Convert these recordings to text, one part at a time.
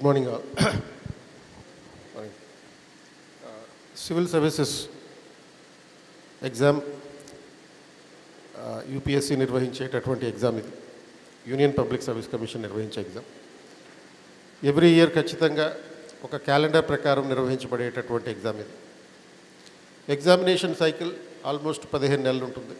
Good morning all morning civil services exam UPSC నిర్వహించేటటువంటి exam ఇది union public service commission నిర్వహించే exam every year ఖచ్చితంగా ఒక calendar ప్రకారం నిర్వహించబడేటటువంటి ఎగ్జామ్ ఇది ఎగ్జామినేషన్ సైకిల్ ఆల్మోస్ట్ పదిహేను నెలలు ఉంటుంది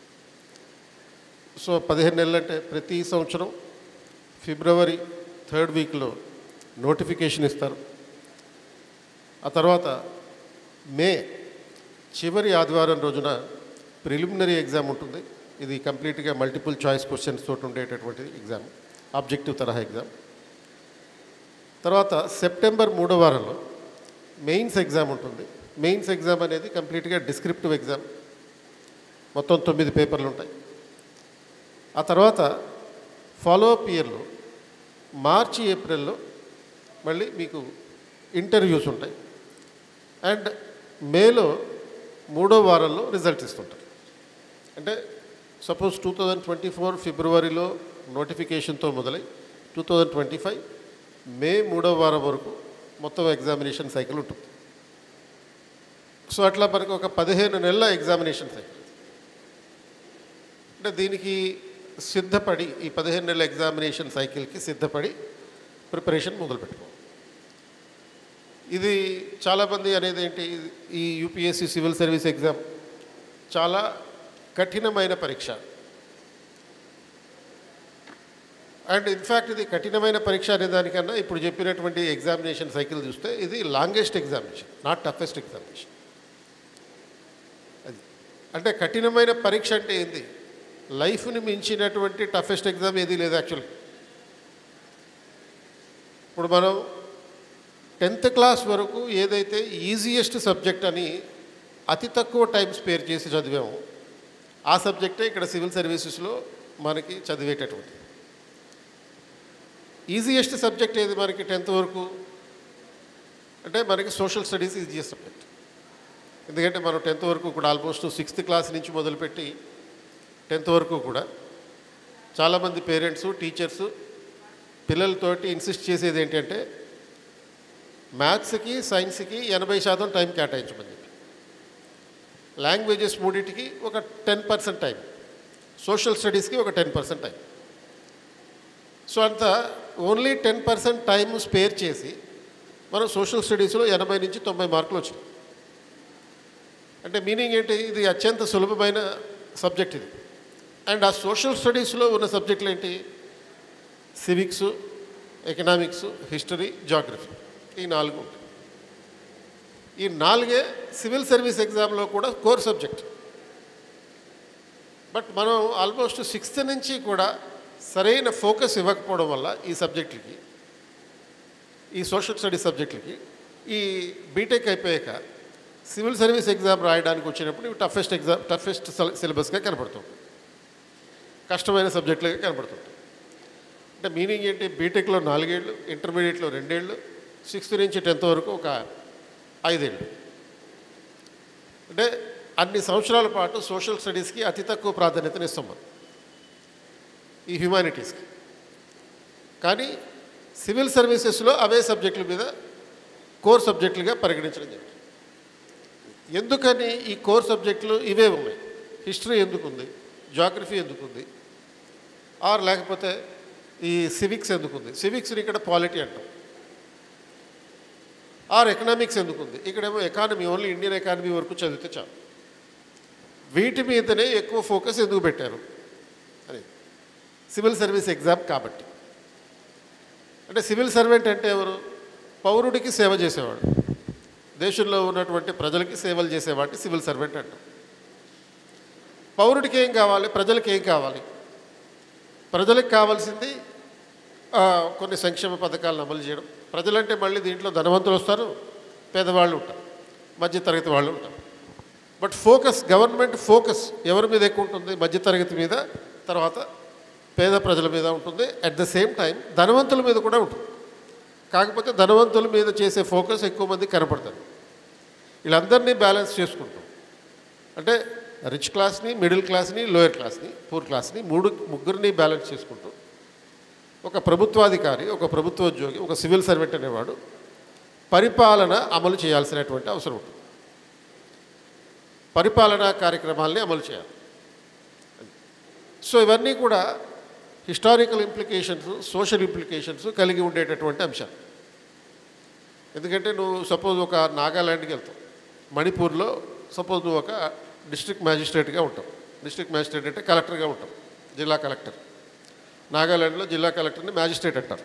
సో పదిహేను నెలలు అంటే ప్రతి సంవత్సరం ఫిబ్రవరి థర్డ్ వీక్లో నోటిఫికేషన్ ఇస్తారు ఆ తర్వాత మే చివరి ఆదివారం రోజున ప్రిలిమినరీ ఎగ్జామ్ ఉంటుంది ఇది కంప్లీట్గా మల్టిపుల్ చాయిస్ క్వశ్చన్స్ తోటి ఉండేటటువంటి ఎగ్జామ్ ఆబ్జెక్టివ్ తరహా ఎగ్జామ్ తర్వాత సెప్టెంబర్ మూడో వారంలో మెయిన్స్ ఎగ్జామ్ ఉంటుంది మెయిన్స్ ఎగ్జామ్ అనేది కంప్లీట్గా డిస్క్రిప్టివ్ ఎగ్జామ్ మొత్తం తొమ్మిది పేపర్లు ఉంటాయి ఆ తర్వాత ఫాలో అప్ ఇయర్లో మార్చి ఏప్రిల్లో మళ్ళీ మీకు ఇంటర్వ్యూస్ ఉంటాయి అండ్ మేలో మూడో వారంలో రిజల్ట్ ఇస్తుంటారు అంటే suppose two thousand twenty four ఫిబ్రవరిలో నోటిఫికేషన్తో మొదలై two thousand twenty five May మూడో వారం వరకు మొత్తం ఎగ్జామినేషన్ సైకిల్ ఉంటుంది సో అట్లా మనకు ఒక పదిహేను నెలల ఎగ్జామినేషన్ సైకిల్ అంటే దీనికి సిద్ధపడి ఈ పదిహేను నెలల ఎగ్జామినేషన్ సైకిల్కి సిద్ధపడి ప్రిపరేషన్ మొదలు పెట్టుకోవాలి ఇది చాలామంది అనేది ఏంటి ఈ యూపీఎస్సీ సివిల్ సర్వీస్ ఎగ్జామ్ చాలా కఠినమైన పరీక్ష అండ్ ఇన్ఫ్యాక్ట్ ఇది కఠినమైన పరీక్ష అనే దానికన్నా ఇప్పుడు చెప్పినటువంటి ఎగ్జామినేషన్ సైకిల్ చూస్తే ఇది longest examination not toughest examination అది అంటే కఠినమైన పరీక్ష అంటే ఏంది లైఫ్ని మించినటువంటి టఫెస్ట్ ఎగ్జామ్ ఏది లేదు యాక్చువల్లీ ఇప్పుడు మనం టెన్త్ క్లాస్ వరకు ఏదైతే ఈజియెస్ట్ సబ్జెక్ట్ అని అతి తక్కువ టైం స్పేర్ చేసి చదివాము ఆ సబ్జెక్టే ఇక్కడ సివిల్ సర్వీసెస్లో మనకి చదివేటటువంటి ఈజియెస్ట్ సబ్జెక్ట్ ఏది మనకి టెన్త్ వరకు అంటే మనకి సోషల్ స్టడీస్ ఈజియెస్ట్ సబ్జెక్ట్ ఎందుకంటే మనం టెన్త్ వరకు కూడా ఆల్మోస్ట్ సిక్స్త్ క్లాస్ నుంచి మొదలుపెట్టి టెన్త్ వరకు కూడా చాలామంది పేరెంట్స్ టీచర్స్ పిల్లలతోటి ఇన్సిస్ట్ చేసేది ఏంటంటే మ్యాథ్స్కి సైన్స్కి ఎనభై శాతం టైం కేటాయించమని చెప్పి లాంగ్వేజెస్ మూడింటికి ఒక టెన్ పర్సెంట్ టైం సోషల్ స్టడీస్కి ఒక టెన్ పర్సెంట్ టైం సో అంత only ten percent time spare చేసి మనం సోషల్ స్టడీస్లో ఎనభై నుంచి తొంభై మార్కులు వచ్చినాయి అంటే మీనింగ్ ఏంటి ఇది అత్యంత సులభమైన సబ్జెక్ట్ ఇది అండ్ ఆ సోషల్ స్టడీస్లో ఉన్న సబ్జెక్టులు ఏంటి సివిక్స్ ఎకనామిక్స్ హిస్టరీ జాగ్రఫీ ఈ నాలుగు ఉంటాయి ఈ నాలుగే సివిల్ సర్వీస్ ఎగ్జామ్లో కూడా కోర్ సబ్జెక్ట్ బట్ మనం ఆల్మోస్ట్ సిక్స్త్ నుంచి కూడా సరైన ఫోకస్ ఇవ్వకపోవడం వల్ల ఈ సబ్జెక్టులకి ఈ సోషల్ స్టడీస్ సబ్జెక్టులకి ఈ బీటెక్ అయిపోయాక సివిల్ సర్వీస్ ఎగ్జామ్ రాయడానికి వచ్చినప్పుడు ఇవి టఫెస్ట్ ఎగ్జామ్ టఫెస్ట్ సిలబస్గా కనపడుతుంది కష్టమైన సబ్జెక్టులుగా కనపడుతుంది అంటే మీనింగ్ ఏంటి బీటెక్లో నాలుగేళ్ళు ఇంటర్మీడియట్లో రెండేళ్ళు సిక్స్త్ నుంచి టెన్త్ వరకు ఒక ఐదేళ్ళు అంటే అన్ని సంవత్సరాల పాటు సోషల్ స్టడీస్కి అతి తక్కువ ప్రాధాన్యతనిస్తాం మనం ఈ హ్యుమానిటీస్కి కానీ సివిల్ సర్వీసెస్లో అవే సబ్జెక్టుల మీద కోర్ సబ్జెక్టులుగా పరిగణించడం జరిగింది ఎందుకని ఈ కోర్ సబ్జెక్టులు ఇవే ఉన్నాయి హిస్టరీ ఎందుకుంది జాగ్రఫీ ఎందుకుంది ఆర్ లేకపోతే ఈ సివిక్స్ ఎందుకుంది సివిక్స్ని ఇక్కడ పాలిటీ అంటాం ఆర్ ఎకనామిక్స్ ఎందుకుంది ఇక్కడేమో ఎకానమీ ఓన్లీ ఇండియన్ ఎకానమీ వరకు చదివితే చాలు వీటి మీదనే ఎక్కువ ఫోకస్ ఎందుకు పెట్టారు అని సివిల్ సర్వీస్ ఎగ్జామ్ కాబట్టి అంటే సివిల్ సర్వెంట్ అంటే ఎవరు పౌరుడికి సేవ చేసేవాడు దేశంలో ఉన్నటువంటి ప్రజలకి సేవలు చేసేవాడిని సివిల్ సర్వెంట్ అంటాం పౌరుడికి ఏం కావాలి ప్రజలకి ఏం కావాలి ప్రజలకు కావాల్సింది కొన్ని సంక్షేమ పథకాలను అమలు చేయడం ప్రజలంటే మళ్ళీ దీంట్లో ధనవంతులు వస్తారు పేదవాళ్ళు ఉంటారు మధ్యతరగతి వాళ్ళు ఉంటారు బట్ ఫోకస్ గవర్నమెంట్ ఫోకస్ ఎవరి మీద ఎక్కువ ఉంటుంది మధ్యతరగతి మీద తర్వాత పేద ప్రజల మీద ఉంటుంది అట్ ద సేమ్ టైం ధనవంతుల మీద కూడా ఉంటుంది కాకపోతే ధనవంతుల మీద చేసే ఫోకస్ ఎక్కువ మంది కనపడతారు వీళ్ళందరినీ బ్యాలెన్స్ చేసుకుంటాం అంటే రిచ్ క్లాస్ని మిడిల్ క్లాస్ని లోయర్ క్లాస్ని పూర్ క్లాస్ని మూడు ముగ్గురిని బ్యాలెన్స్ చేసుకుంటూ ఒక ప్రభుత్వాధికారి ఒక ప్రభుత్వోద్యోగి ఒక సివిల్ సర్వెంట్ అనేవాడు పరిపాలన అమలు చేయాల్సినటువంటి అవసరం ఉంటుంది పరిపాలనా కార్యక్రమాల్ని అమలు చేయాలి సో ఇవన్నీ కూడా హిస్టారికల్ ఇంప్లికేషన్స్ సోషల్ ఇంప్లికేషన్స్ కలిగి ఉండేటటువంటి అంశాలు ఎందుకంటే నువ్వు సపోజ్ ఒక నాగాల్యాండ్కి వెళ్తావు మణిపూర్లో సపోజ్ నువ్వు ఒక డిస్ట్రిక్ట్ మ్యాజిస్ట్రేట్గా ఉంటావు డిస్ట్రిక్ట్ మ్యాజిస్ట్రేట్ అంటే కలెక్టర్గా ఉంటావు జిల్లా కలెక్టర్ నాగాల్యాండ్లో జిల్లా కలెక్టర్ని మ్యాజిస్ట్రేట్ అంటారు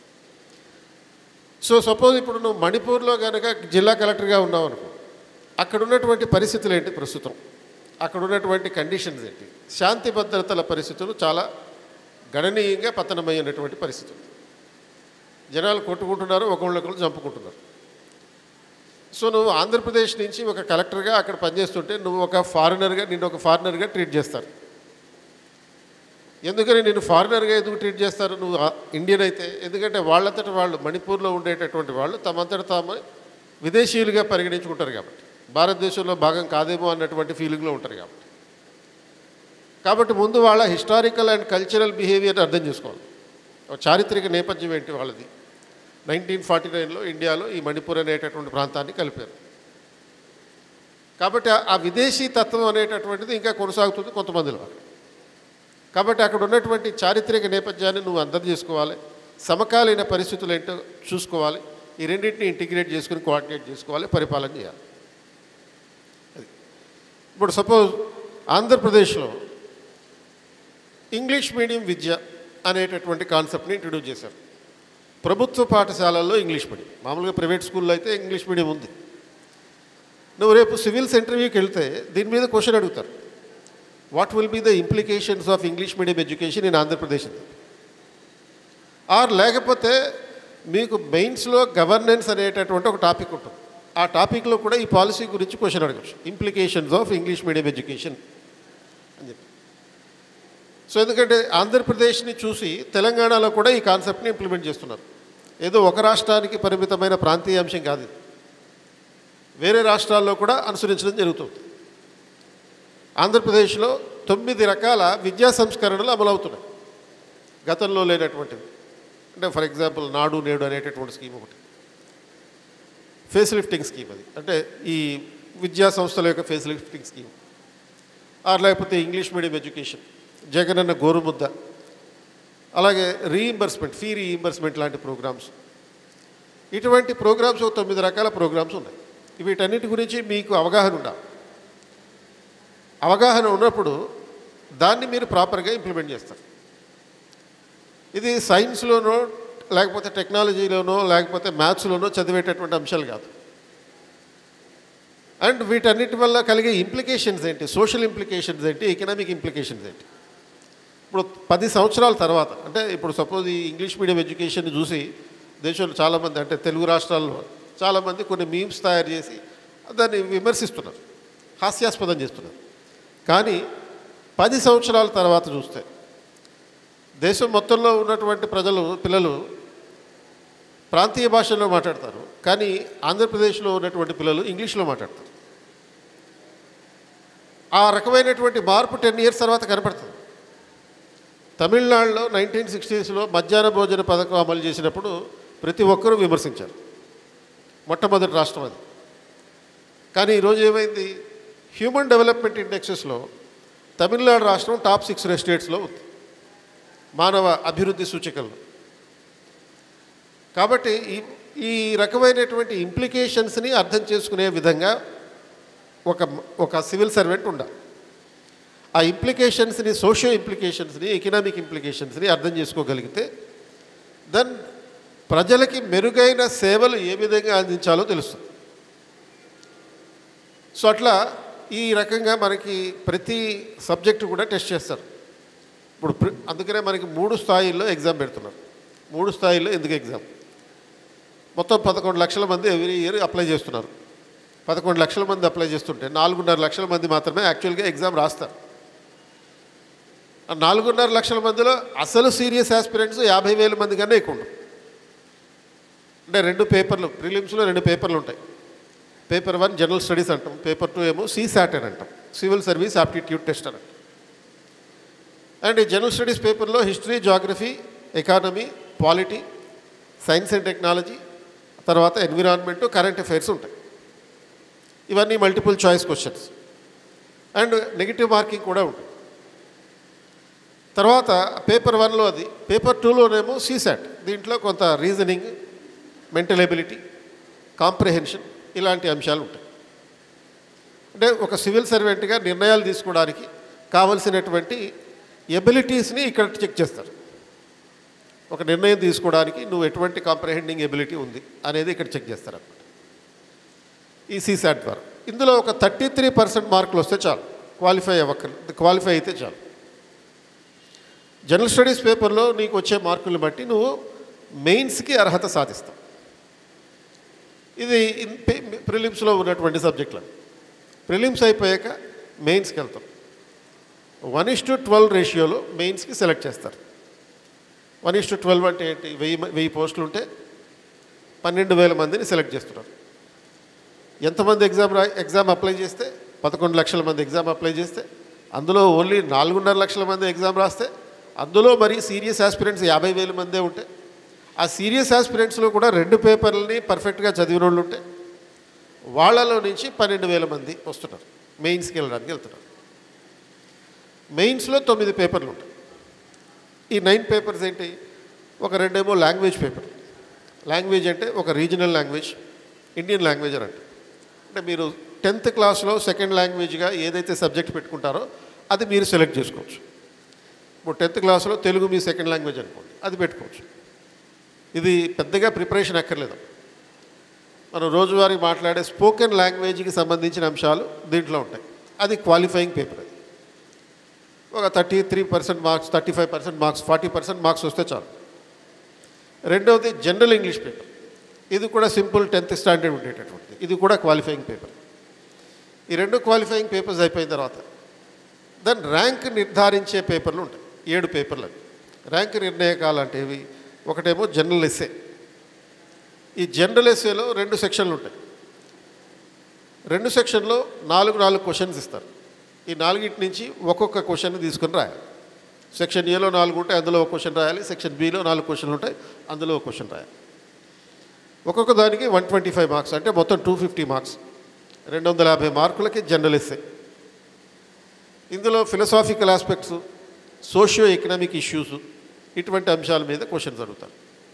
సో సపోజ్ ఇప్పుడు నువ్వు మణిపూర్లో కనుక జిల్లా కలెక్టర్గా ఉన్నావు అనుకో అక్కడ ఉన్నటువంటి పరిస్థితులు ఏంటి ప్రస్తుతం అక్కడ ఉన్నటువంటి కండిషన్స్ ఏంటి శాంతి భద్రతల పరిస్థితులు చాలా గణనీయంగా పతనమైనటువంటి పరిస్థితులు జనాలు కొట్టుకుంటున్నారు ఒకళ్ళొకరు చంపుకుంటున్నారు సో నువ్వు ఆంధ్రప్రదేశ్ నుంచి ఒక కలెక్టర్గా అక్కడ పనిచేస్తుంటే నువ్వు ఒక ఫారినర్గా నిన్ను ఒక ఫారినర్గా ట్రీట్ చేస్తారు ఎందుకని నేను ఫారినర్గా ఎందుకు ట్రీట్ చేస్తారు నువ్వు ఆ- ఇండియన్ అయితే ఎందుకంటే వాళ్ళంతట వాళ్ళు మణిపూర్లో ఉండేటటువంటి వాళ్ళు తమంతట తాము విదేశీయులుగా పరిగణించుకుంటారు కాబట్టి భారతదేశంలో భాగం కాదేమో అన్నటువంటి ఫీలింగ్లో ఉంటారు కాబట్టి కాబట్టి ముందు వాళ్ళ హిస్టారికల్ అండ్ కల్చరల్ బిహేవియర్ అర్థం చేసుకోవాలి ఒక చారిత్రక నేపథ్యం ఏంటి వాళ్ళది నైన్టీన్ ఫార్టీ నైన్లో ఇండియాలో ఈ మణిపూర్ అనేటటువంటి ప్రాంతాన్ని కలిపారు కాబట్టి ఆ- ఆ విదేశీ తత్వం అనేటటువంటిది ఇంకా కొనసాగుతుంది కొంతమందిలో కాబట్టి అక్కడ ఉన్నటువంటి చారిత్రక నేపథ్యాన్ని నువ్వు అర్థం చేసుకోవాలి సమకాలీన పరిస్థితులు ఏంటో చూసుకోవాలి ఈ రెండింటిని ఇంటిగ్రేట్ చేసుకుని కోఆర్డినేట్ చేసుకోవాలి పరిపాలన చేయాలి అది ఇప్పుడు సపోజ్ ఆంధ్రప్రదేశ్లో ఇంగ్లీష్ మీడియం విద్య అనేటటువంటి కాన్సెప్ట్ని ఇంట్రడ్యూస్ చేశారు ప్రభుత్వ పాఠశాలల్లో ఇంగ్లీష్ మీడియం మామూలుగా ప్రైవేట్ స్కూల్లో అయితే ఇంగ్లీష్ మీడియం ఉంది నువ్వు రేపు సివిల్స్ ఇంటర్వ్యూకి వెళ్తే దీని మీద క్వశ్చన్ అడుగుతారు what will be the implications of English medium education in Andhra Pradesh are లేకపోతే మీకు మెయిన్స్లో గవర్నెన్స్ అనేటటువంటి ఒక టాపిక్ ఉంటుంది ఆ టాపిక్లో కూడా ఈ పాలసీ గురించి క్వశ్చన్ అడగచ్చు implications of English medium education అని చెప్పి సో ఎందుకంటే ఆంధ్రప్రదేశ్ని చూసి తెలంగాణలో కూడా ఈ కాన్సెప్ట్ని ఇంప్లిమెంట్ చేస్తున్నారు ఏదో ఒక రాష్ట్రానికి పరిమితమైన ప్రాంతీయ అంశం కాదు ఇది వేరే రాష్ట్రాల్లో కూడా అనుసరించడం జరుగుతుంది ఆంధ్రప్రదేశ్లో తొమ్మిది రకాల విద్యా సంస్కరణలు అమలవుతున్నాయి గతంలో లేనటువంటివి అంటే ఫర్ ఎగ్జాంపుల్ నాడు నేడు అనేటటువంటి స్కీమ్ ఒకటి ఫేస్ లిఫ్టింగ్ స్కీమ్ అది అంటే ఈ విద్యా సంస్థల యొక్క ఫేస్ లిఫ్టింగ్ స్కీమ్ ఆర్ లేకపోతే English medium education Jagananna Gorumudda అలాగే రీఇంబర్స్మెంట్ ఫీ రీఇంబర్స్మెంట్ లాంటి ప్రోగ్రామ్స్ ఇటువంటి ప్రోగ్రామ్స్ ఒక తొమ్మిది రకాల ప్రోగ్రామ్స్ ఉన్నాయి వీటన్నిటి గురించి మీకు అవగాహన ఉండాలి అవగాహన ఉన్నప్పుడు దాన్ని మీరు ప్రాపర్గా ఇంప్లిమెంట్ చేస్తారు ఇది సైన్స్లోనో లేకపోతే టెక్నాలజీలోనో లేకపోతే మ్యాథ్స్లోనో చదివేటటువంటి అంశాలు కాదు అండ్ వీటన్నిటి వల్ల కలిగే ఇంప్లికేషన్స్ ఏంటి సోషల్ ఇంప్లికేషన్స్ ఏంటి ఎకనామిక్ ఇంప్లికేషన్స్ ఏంటి ఇప్పుడు పది సంవత్సరాల తర్వాత అంటే ఇప్పుడు సపోజ్ ఈ ఇంగ్లీష్ మీడియం ఎడ్యుకేషన్ చూసి దేశంలో చాలామంది అంటే తెలుగు రాష్ట్రాల్లో చాలామంది కొన్ని మీమ్స్ తయారు చేసి దాన్ని విమర్శిస్తున్నారు హాస్యాస్పదం చేస్తున్నారు కానీ పది సంవత్సరాల తర్వాత చూస్తే దేశం మొత్తంలో ఉన్నటువంటి ప్రజలు పిల్లలు ప్రాంతీయ భాషల్లో మాట్లాడతారు కానీ ఆంధ్రప్రదేశ్లో ఉన్నటువంటి పిల్లలు ఇంగ్లీష్లో మాట్లాడతారు ఆ రకమైనటువంటి మార్పు టెన్ ఇయర్స్ తర్వాత కనపడుతుంది తమిళనాడులో నైన్టీన్ సిక్స్టీస్లో మధ్యాహ్న భోజన పథకం అమలు చేసినప్పుడు ప్రతి ఒక్కరూ విమర్శించారు మొట్టమొదటి రాష్ట్రం అది కానీ ఈరోజు ఏమైంది హ్యూమన్ డెవలప్మెంట్ ఇండెక్సెస్లో తమిళనాడు రాష్ట్రం టాప్ సిక్స్ స్టేట్స్లో ఉంది మానవ అభివృద్ధి సూచికల్లో కాబట్టి ఈ ఈ రకమైనటువంటి ఇంప్లికేషన్స్ని అర్థం చేసుకునే విధంగా ఒక ఒక సివిల్ సర్వెంట్ ఉండాలి ఆ ఇంప్లికేషన్స్ని సోషియో ఇంప్లికేషన్స్ని ఎకనామిక్ ఇంప్లికేషన్స్ని అర్థం చేసుకోగలిగితే దెన్ ప్రజలకి మెరుగైన సేవలు ఏ విధంగా అందించాలో తెలుస్తుంది సో అట్లా ఈ రకంగా మనకి ప్రతి సబ్జెక్టు కూడా టెస్ట్ చేస్తారు ఇప్పుడు ప్రి- అందుకనే మనకి మూడు స్థాయిల్లో ఎగ్జామ్ పెడుతున్నారు మూడు స్థాయిల్లో ఎందుకు ఎగ్జామ్ మొత్తం పదకొండు లక్షల మంది ఎవ్రీ ఇయర్ అప్లై చేస్తున్నారు పదకొండు లక్షల మంది అప్లై చేస్తుంటే నాలుగున్నర లక్షల మంది మాత్రమే యాక్చువల్గా ఎగ్జామ్ రాస్తారు ఆ నాలుగున్నర లక్షల మందిలో అసలు సీరియస్ ఆస్పిరెంట్స్ యాభై వేల మంది కన్నా ఎక్కువ ఉండరు అంటే రెండు పేపర్లు ప్రిలిమ్స్లో రెండు పేపర్లు ఉంటాయి పేపర్ వన్ జనరల్ స్టడీస్ అంటాం పేపర్ టూ ఏమో సీసాట్ అని అంటాం సివిల్ సర్వీస్ ఆప్టిట్యూడ్ టెస్ట్ అని అంటాం అండ్ ఈ జనరల్ స్టడీస్ పేపర్లో history geography economy polity science and technology తర్వాత ఎన్విరాన్మెంట్ కరెంట్ అఫైర్స్ ఉంటాయి ఇవన్నీ multiple choice questions and negative marking కూడా ఉంటుంది తర్వాత పేపర్ వన్లో అది పేపర్ టూలోనేమో సీసాట్ దీంట్లో కొంత రీజనింగ్ మెంటల్ ఎబిలిటీ కాంప్రిహెన్షన్ ఇలాంటి అంశాలు ఉంటాయి అంటే ఒక సివిల్ సర్వెంట్గా నిర్ణయాలు తీసుకోవడానికి కావలసినటువంటి ఎబిలిటీస్ని ఇక్కడ చెక్ చేస్తారు ఒక నిర్ణయం తీసుకోవడానికి నువ్వు ఎటువంటి కాంప్రహెండింగ్ ఎబిలిటీ ఉంది అనేది ఇక్కడ చెక్ చేస్తారు అన్నమాట ఈ సీసాట్ ద్వారా ఇందులో ఒక థర్టీ త్రీ పర్సెంట్ మార్కులు వస్తే చాలు క్వాలిఫై అవ్వక క్వాలిఫై అయితే చాలు జనరల్ స్టడీస్ పేపర్లో నీకు వచ్చే మార్కులు బట్టి నువ్వు మెయిన్స్కి అర్హత సాధిస్తావు ఇది ప్రిలిమ్స్లో ఉన్నటువంటి సబ్జెక్టులు ప్రిలిమ్స్ అయిపోయాక మెయిన్స్కి వెళ్తాం వన్ ఇస్ టు ట్వెల్వ్ రేషియోలో మెయిన్స్కి సెలెక్ట్ చేస్తారు వన్ ఇస్ టు ట్వెల్వ్ అంటే ఏంటి వెయ్యి మ- వెయ్యి పోస్టులు ఉంటే పన్నెండు వేల మందిని సెలెక్ట్ చేస్తున్నారు ఎంతమంది ఎగ్జామ్ రా ఎగ్జామ్ అప్లై చేస్తే పదకొండు లక్షల మంది ఎగ్జామ్ అప్లై చేస్తే అందులో ఓన్లీ నాలుగున్నర లక్షల మంది ఎగ్జామ్ రాస్తే అందులో మరి సీరియస్ ఆస్పిరెంట్స్ యాభై వేల మందే ఉంటే ఆ సీరియస్ ఆస్పిరెంట్స్లో కూడా రెండు పేపర్లని పర్ఫెక్ట్గా చదివిన వాళ్ళు ఉంటే వాళ్ళలో నుంచి పన్నెండు వేల మంది వస్తున్నారు మెయిన్స్కి వెళ్ళడానికి వెళ్తున్నారు మెయిన్స్లో తొమ్మిది పేపర్లు ఉంటాయి ఈ నైన్ పేపర్స్ ఏంటి ఒక రెండేమో లాంగ్వేజ్ పేపర్ లాంగ్వేజ్ అంటే ఒక రీజనల్ లాంగ్వేజ్ ఇండియన్ లాంగ్వేజ్ అని అంటే అంటే మీరు టెన్త్ క్లాస్లో సెకండ్ లాంగ్వేజ్గా ఏదైతే సబ్జెక్ట్ పెట్టుకుంటారో అది మీరు సెలెక్ట్ చేసుకోవచ్చు ఇప్పుడు టెన్త్ క్లాస్లో తెలుగు మీ సెకండ్ లాంగ్వేజ్ అనుకోండి అది పెట్టుకోవచ్చు ఇది పెద్దగా ప్రిపరేషన్ అక్కర్లేదు మనం రోజువారీ మాట్లాడే స్పోకెన్ లాంగ్వేజ్కి సంబంధించిన అంశాలు దీంట్లో ఉంటాయి అది క్వాలిఫైయింగ్ పేపర్ అది ఒక thirty three percent marks thirty five percent marks forty percent marks వస్తే చాలు రెండవది జనరల్ ఇంగ్లీష్ పేపర్ ఇది కూడా సింపుల్ టెన్త్ స్టాండర్డ్ ఉండేటటువంటిది ఇది కూడా క్వాలిఫైయింగ్ పేపర్ ఈ రెండు క్వాలిఫైయింగ్ పేపర్స్ అయిపోయిన తర్వాత దాని ర్యాంక్ నిర్ధారించే పేపర్లు ఉంటాయి ఏడు పేపర్లు అవి ర్యాంక్ నిర్ణయకాలు అంటే ఇవి ఒకటేమో జనరల్ ఎస్సే ఈ జనరల్ ఎస్సేలో రెండు సెక్షన్లు ఉంటాయి రెండు సెక్షన్లో నాలుగు నాలుగు క్వశ్చన్స్ ఇస్తారు ఈ నాలుగింటి నుంచి ఒక్కొక్క క్వశ్చన్ తీసుకొని రాయాలి సెక్షన్ ఏలో నాలుగు ఉంటాయి అందులో ఒక క్వశ్చన్ రాయాలి సెక్షన్ బిలో నాలుగు క్వశ్చన్లు ఉంటాయి అందులో ఒక క్వశ్చన్ రాయాలి ఒక్కొక్క దానికి వన్ ట్వంటీ ఫైవ్ మార్క్స్ అంటే మొత్తం టూ ఫిఫ్టీ మార్క్స్ రెండు వందల యాభై మార్కులకి జనరల్ ఎస్సే ఇందులో philosophical aspects socio economic issues ఇటువంటి అంశాల మీద క్వశ్చన్స్ అడుగుతారు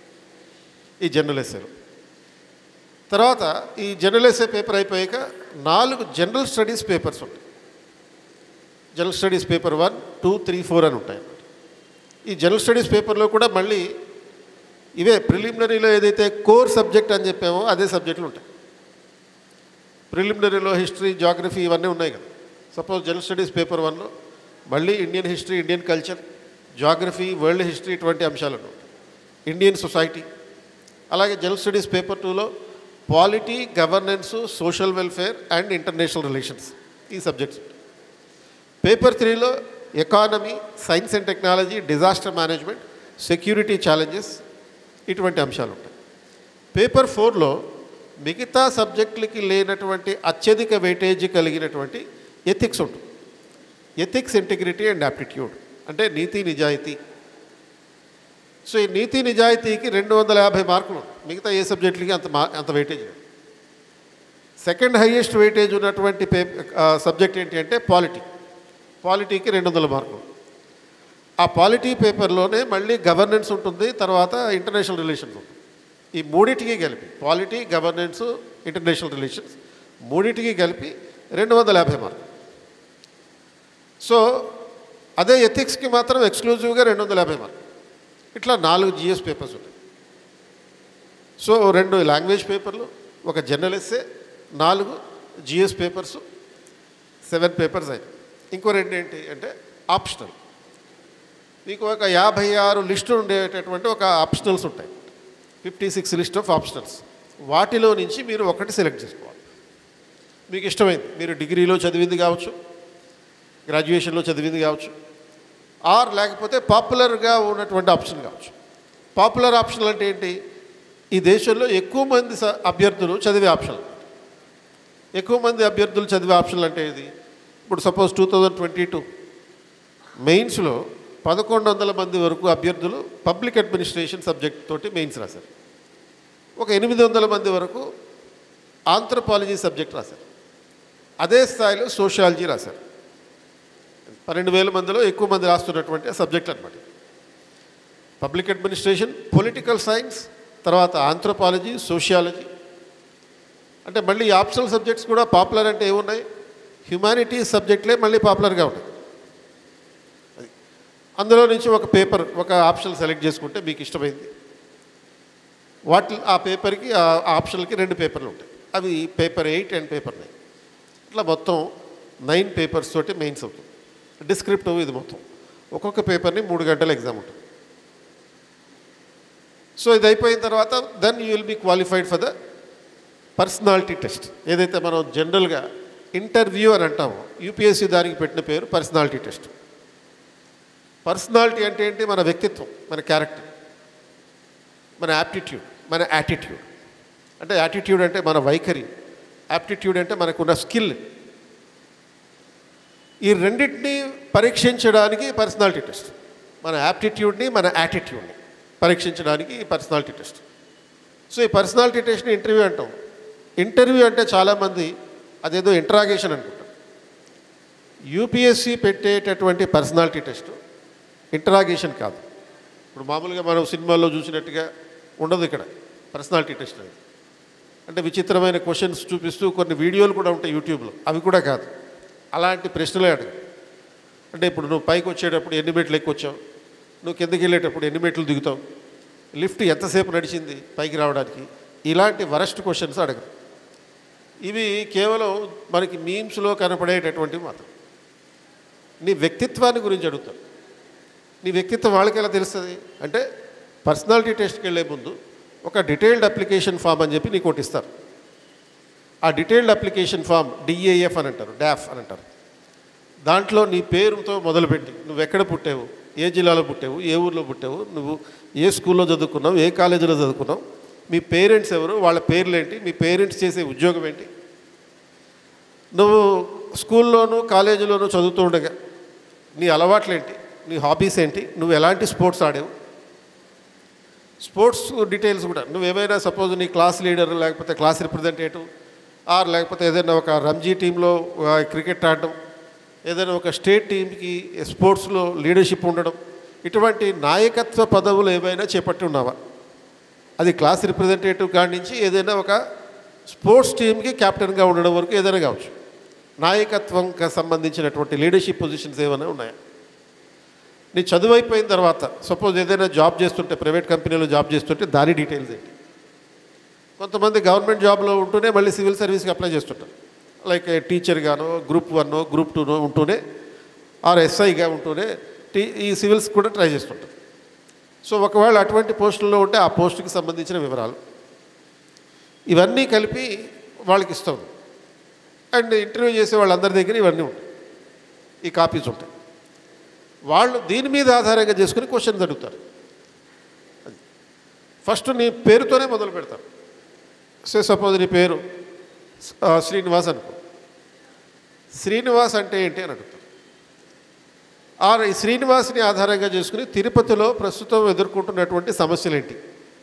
ఈ జనరల్ ఎస్సేలో తర్వాత ఈ జనరల్ ఎస్సే పేపర్ అయిపోయాక నాలుగు జనరల్ స్టడీస్ పేపర్స్ ఉంటాయి general studies paper one two three four అని ఉంటాయి అన్నమాట ఈ జనరల్ స్టడీస్ పేపర్లో కూడా మళ్ళీ ఇవే ప్రిలిమినరీలో ఏదైతే కోర్ సబ్జెక్ట్ అని చెప్పామో అదే సబ్జెక్టులు ఉంటాయి ప్రిలిమినరీలో హిస్టరీ జాగ్రఫీ ఇవన్నీ ఉన్నాయి కదా సపోజ్ జనరల్ స్టడీస్ పేపర్ వన్లో మళ్ళీ Indian history Indian culture geography world history ఇటువంటి అంశాలు ఉంటాయి ఇండియన్ సొసైటీ అలాగే జనరల్ స్టడీస్ పేపర్ టూలో polity governance social welfare and international relations ఈ సబ్జెక్ట్స్ పేపర్ త్రీలో economy science and technology disaster management security challenges ఇటువంటి అంశాలు ఉంటాయి పేపర్ ఫోర్లో మిగతా సబ్జెక్టులకి లేనటువంటి అత్యధిక వెయిటేజ్ కలిగినటువంటి ఎథిక్స్ ఉంటుంది ఎథిక్స్ ఇంటిగ్రిటీ అండ్ యాప్టిట్యూడ్ అంటే నీతి నిజాయితీ సో ఈ నీతి నిజాయితీకి రెండు వందల యాభై మార్కులు మిగతా ఏ సబ్జెక్టులకి అంత మా అంత వెయిటేజ్ లేదు సెకండ్ హైయెస్ట్ వెయిటేజ్ ఉన్నటువంటి పే సబ్జెక్ట్ ఏంటి అంటే పాలిటీ పాలిటీకి రెండు వందల మార్కులు ఆ పాలిటీ పేపర్లోనే మళ్ళీ గవర్నెన్స్ ఉంటుంది తర్వాత ఇంటర్నేషనల్ రిలేషన్స్ ఉంటుంది ఈ మూడింటికి కలిపి పాలిటీ గవర్నెన్స్ ఇంటర్నేషనల్ రిలేషన్స్ మూడింటికి కలిపి రెండు వందల యాభై మార్కులు సో అదే ఎథిక్స్కి మాత్రం ఎక్స్క్లూజివ్గా రెండు వందల యాభై మార్కులు ఇట్లా నాలుగు జిఎస్ పేపర్స్ ఉంటాయి సో రెండు లాంగ్వేజ్ పేపర్లు ఒక జర్నల్ ఎస్సే నాలుగు జిఎస్ పేపర్స్ సెవెన్ పేపర్స్ అయినాయి ఇంకో రెండు ఏంటి అంటే ఆప్షనల్ మీకు ఒక యాభై ఆరు లిస్టు ఉండేటటువంటి ఒక ఆప్షనల్స్ ఉంటాయి fifty six list of optionals వాటిలో నుంచి మీరు ఒకటి సెలెక్ట్ చేసుకోవాలి మీకు ఇష్టమైంది మీరు డిగ్రీలో చదివింది కావచ్చు గ్రాడ్యుయేషన్లో చదివింది కావచ్చు ఆర్ లేకపోతే పాపులర్గా ఉన్నటువంటి ఆప్షన్ కావచ్చు పాపులర్ ఆప్షన్ అంటే ఏంటి ఈ దేశంలో ఎక్కువ మంది స- అభ్యర్థులు చదివే ఆప్షన్ ఎక్కువ మంది అభ్యర్థులు చదివే ఆప్షన్లు అంటే ఇది ఇప్పుడు suppose two thousand twenty two మెయిన్స్లో పదకొండు వందల మంది వరకు అభ్యర్థులు పబ్లిక్ అడ్మినిస్ట్రేషన్ సబ్జెక్ట్ తోటి మెయిన్స్ రాశారు ఒక ఎనిమిది వందల మంది వరకు ఆంథ్రపాలజీ సబ్జెక్ట్ రాశారు అదే స్థాయిలో సోషియాలజీ రాశారు పన్నెండు వేల మందిలో ఎక్కువ మంది రాస్తున్నటువంటి సబ్జెక్ట్ అనమాట పబ్లిక్ అడ్మినిస్ట్రేషన్ పొలిటికల్ సైన్స్ తర్వాత ఆంథ్రోపాలజీ సోషియాలజీ అంటే మళ్ళీ ఆప్షనల్ సబ్జెక్ట్స్ కూడా పాపులర్ అంటే ఏమున్నాయి హ్యుమానిటీస్ సబ్జెక్ట్లే మళ్ళీ పాపులర్గా ఉన్నాయి అది అందులో నుంచి ఒక పేపర్ ఒక ఆప్షన్ సెలెక్ట్ చేసుకుంటే మీకు ఇష్టమైంది వాటి ఆ పేపర్కి ఆ ఆప్షన్కి రెండు పేపర్లు ఉంటాయి అవి paper eight and paper nine ఇట్లా మొత్తం నైన్ పేపర్స్ తోటి మెయిన్స్ అవుతుంది డిస్క్రిప్టివ్ ఇది మొత్తం ఒక్కొక్క పేపర్ని మూడు గంటల ఎగ్జామ్ ఉంటుంది సో ఇది అయిపోయిన తర్వాత then you will be qualified for the personality test ఏదైతే మనం జనరల్గా ఇంటర్వ్యూ అని అంటామో యూపీఎస్సీ దానికి పెట్టిన పేరు పర్సనాలిటీ టెస్ట్ పర్సనాలిటీ అంటే ఏంటి మన వ్యక్తిత్వం మన క్యారెక్టర్ మన యాప్టిట్యూడ్ మన యాటిట్యూడ్ అంటే యాటిట్యూడ్ అంటే మన వైఖరి యాప్టిట్యూడ్ అంటే మనకున్న స్కిల్ ఈ రెండింటిని పరీక్షించడానికి పర్సనాలిటీ టెస్ట్ మన యాప్టిట్యూడ్ని మన యాటిట్యూడ్ని పరీక్షించడానికి ఈ పర్సనాలిటీ టెస్ట్ సో ఈ పర్సనాలిటీ టెస్ట్ని ఇంటర్వ్యూ అంటాం ఇంటర్వ్యూ అంటే చాలామంది అదేదో ఇంట్రాగేషన్ అనుకుంటాం యూపీఎస్సి పెట్టేటటువంటి పర్సనాలిటీ టెస్ట్ ఇంటరాగేషన్ కాదు ఇప్పుడు మామూలుగా మనం సినిమాల్లో చూసినట్టుగా ఉండదు ఇక్కడ పర్సనాలిటీ టెస్ట్ అనేది అంటే విచిత్రమైన క్వశ్చన్స్ చూపిస్తూ కొన్ని వీడియోలు కూడా ఉంటాయి యూట్యూబ్లో అవి కూడా కాదు అలాంటి ప్రశ్నలే అడుగు అంటే ఇప్పుడు నువ్వు పైకి వచ్చేటప్పుడు ఎన్ని మెట్లు ఎక్కొచ్చావు నువ్వు కిందకి వెళ్ళేటప్పుడు ఎన్ని మెట్లు దిగుతావు లిఫ్ట్ ఎంతసేపు నడిచింది పైకి రావడానికి ఇలాంటి వరస్ట్ క్వశ్చన్స్ అడగరు ఇవి కేవలం మనకి మీమ్స్లో కనపడేటటువంటివి మాత్రం నీ వ్యక్తిత్వాన్ని గురించి అడుగుతారు నీ వ్యక్తిత్వం వాళ్ళకి ఎలా తెలుస్తుంది అంటే పర్సనాలిటీ టెస్ట్కి వెళ్ళే ముందు ఒక డీటెయిల్డ్ అప్లికేషన్ ఫామ్ అని చెప్పి నీకు ఒకటి ఇస్తారు ఆ డీటెయిల్డ్ అప్లికేషన్ ఫామ్ డిఏఎఫ్ అని అంటారు డాఫ్ అని అంటారు దాంట్లో నీ పేరుతో మొదలుపెట్టి నువ్వు ఎక్కడ పుట్టావు ఏ జిల్లాలో పుట్టావు ఏ ఊర్లో పుట్టావు నువ్వు ఏ స్కూల్లో చదువుకున్నావు ఏ కాలేజీలో చదువుకున్నావు మీ పేరెంట్స్ ఎవరు వాళ్ళ పేర్లు ఏంటి మీ పేరెంట్స్ చేసే ఉద్యోగం ఏంటి నువ్వు స్కూల్లోనూ కాలేజీలోనూ చదువుతూ ఉండగా నీ అలవాట్లు ఏంటి నీ హాబీస్ ఏంటి నువ్వు ఎలాంటి స్పోర్ట్స్ ఆడావు స్పోర్ట్స్ డీటెయిల్స్ కూడా నువ్వు ఏమైనా సపోజ్ నీ క్లాస్ లీడర్ లేకపోతే క్లాస్ రిప్రజెంటేటివ్ ఆర్ లేకపోతే ఏదైనా ఒక రంజీ టీంలో క్రికెట్ ఆడడం ఏదైనా ఒక స్టేట్ టీంకి స్పోర్ట్స్లో లీడర్షిప్ ఉండడం ఇటువంటి నాయకత్వ పదవులు ఏవైనా చేపట్టి ఉన్నావా అది క్లాస్ రిప్రజెంటేటివ్ కాడి నుంచి ఏదైనా ఒక స్పోర్ట్స్ టీంకి కెప్టెన్గా ఉండడం వరకు ఏదైనా కావచ్చు నాయకత్వంకి సంబంధించినటువంటి లీడర్షిప్ పొజిషన్స్ ఏమైనా ఉన్నాయా నీ చదువు అయిపోయిన తర్వాత సపోజ్ ఏదైనా జాబ్ చేస్తుంటే ప్రైవేట్ కంపెనీలో జాబ్ చేస్తుంటే దాని డీటెయిల్స్ ఏంటి కొంతమంది గవర్నమెంట్ జాబ్లో ఉంటూనే మళ్ళీ సివిల్ సర్వీస్కి అప్లై చేస్తుంటారు లైక్ టీచర్ గానో గ్రూప్ వన్ గ్రూప్ టూనో ఉంటూనే ఆర్ ఎస్ఐగా ఉంటూనే టీ ఈ సివిల్స్ కూడా ట్రై చేస్తుంటారు సో ఒకవేళ అటువంటి పోస్టుల్లో ఉంటే ఆ పోస్టుకి సంబంధించిన వివరాలు ఇవన్నీ కలిపి వాళ్ళకి ఇస్తాం అండ్ ఇంటర్వ్యూ చేసే వాళ్ళందరి దగ్గర ఇవన్నీ ఉంటాయి ఈ కాపీస్ ఉంటాయి వాళ్ళు దీని మీద ఆధారంగా చేసుకుని క్వశ్చన్స్ అడుగుతారు అది ఫస్ట్ నీ పేరుతోనే మొదలు పెడతారు సే సపోజ్ నీ పేరు ఆ, శ్రీనివాస్ అనుకో శ్రీనివాస్ అంటే ఏంటి అని అడుగుతారు ఆ ఈ శ్రీనివాస్ని ఆధారంగా చేసుకుని తిరుపతిలో ప్రస్తుతం ఎదుర్కొంటున్నటువంటి సమస్యలు ఏంటి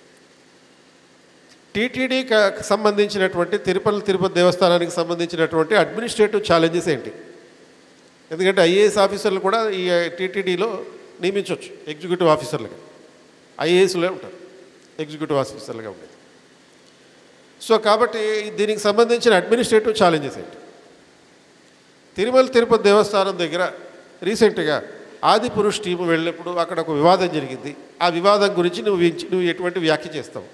టీటీడీకి సంబంధించినటువంటి తిరుపతి తిరుపతి దేవస్థానానికి సంబంధించినటువంటి అడ్మినిస్ట్రేటివ్ ఛాలెంజెస్ ఏంటి ఎందుకంటే ఐఏఎస్ ఆఫీసర్లు కూడా ఈ టీటీడీలో నియమించవచ్చు ఎగ్జిక్యూటివ్ ఆఫీసర్లుగా ఐఏఎస్లే ఉంటారు ఎగ్జిక్యూటివ్ ఆఫీసర్లుగా ఉండేది సో కాబట్టి దీనికి సంబంధించిన అడ్మినిస్ట్రేటివ్ ఛాలెంజెస్ ఏంటి తిరుమల తిరుపతి దేవస్థానం దగ్గర రీసెంట్గా ఆది పురుష్ టీము వెళ్ళినప్పుడు అక్కడ ఒక వివాదం జరిగింది ఆ వివాదం గురించి నువ్వు వించి- నువ్వు ఎటువంటి వ్యాఖ్య చేస్తావు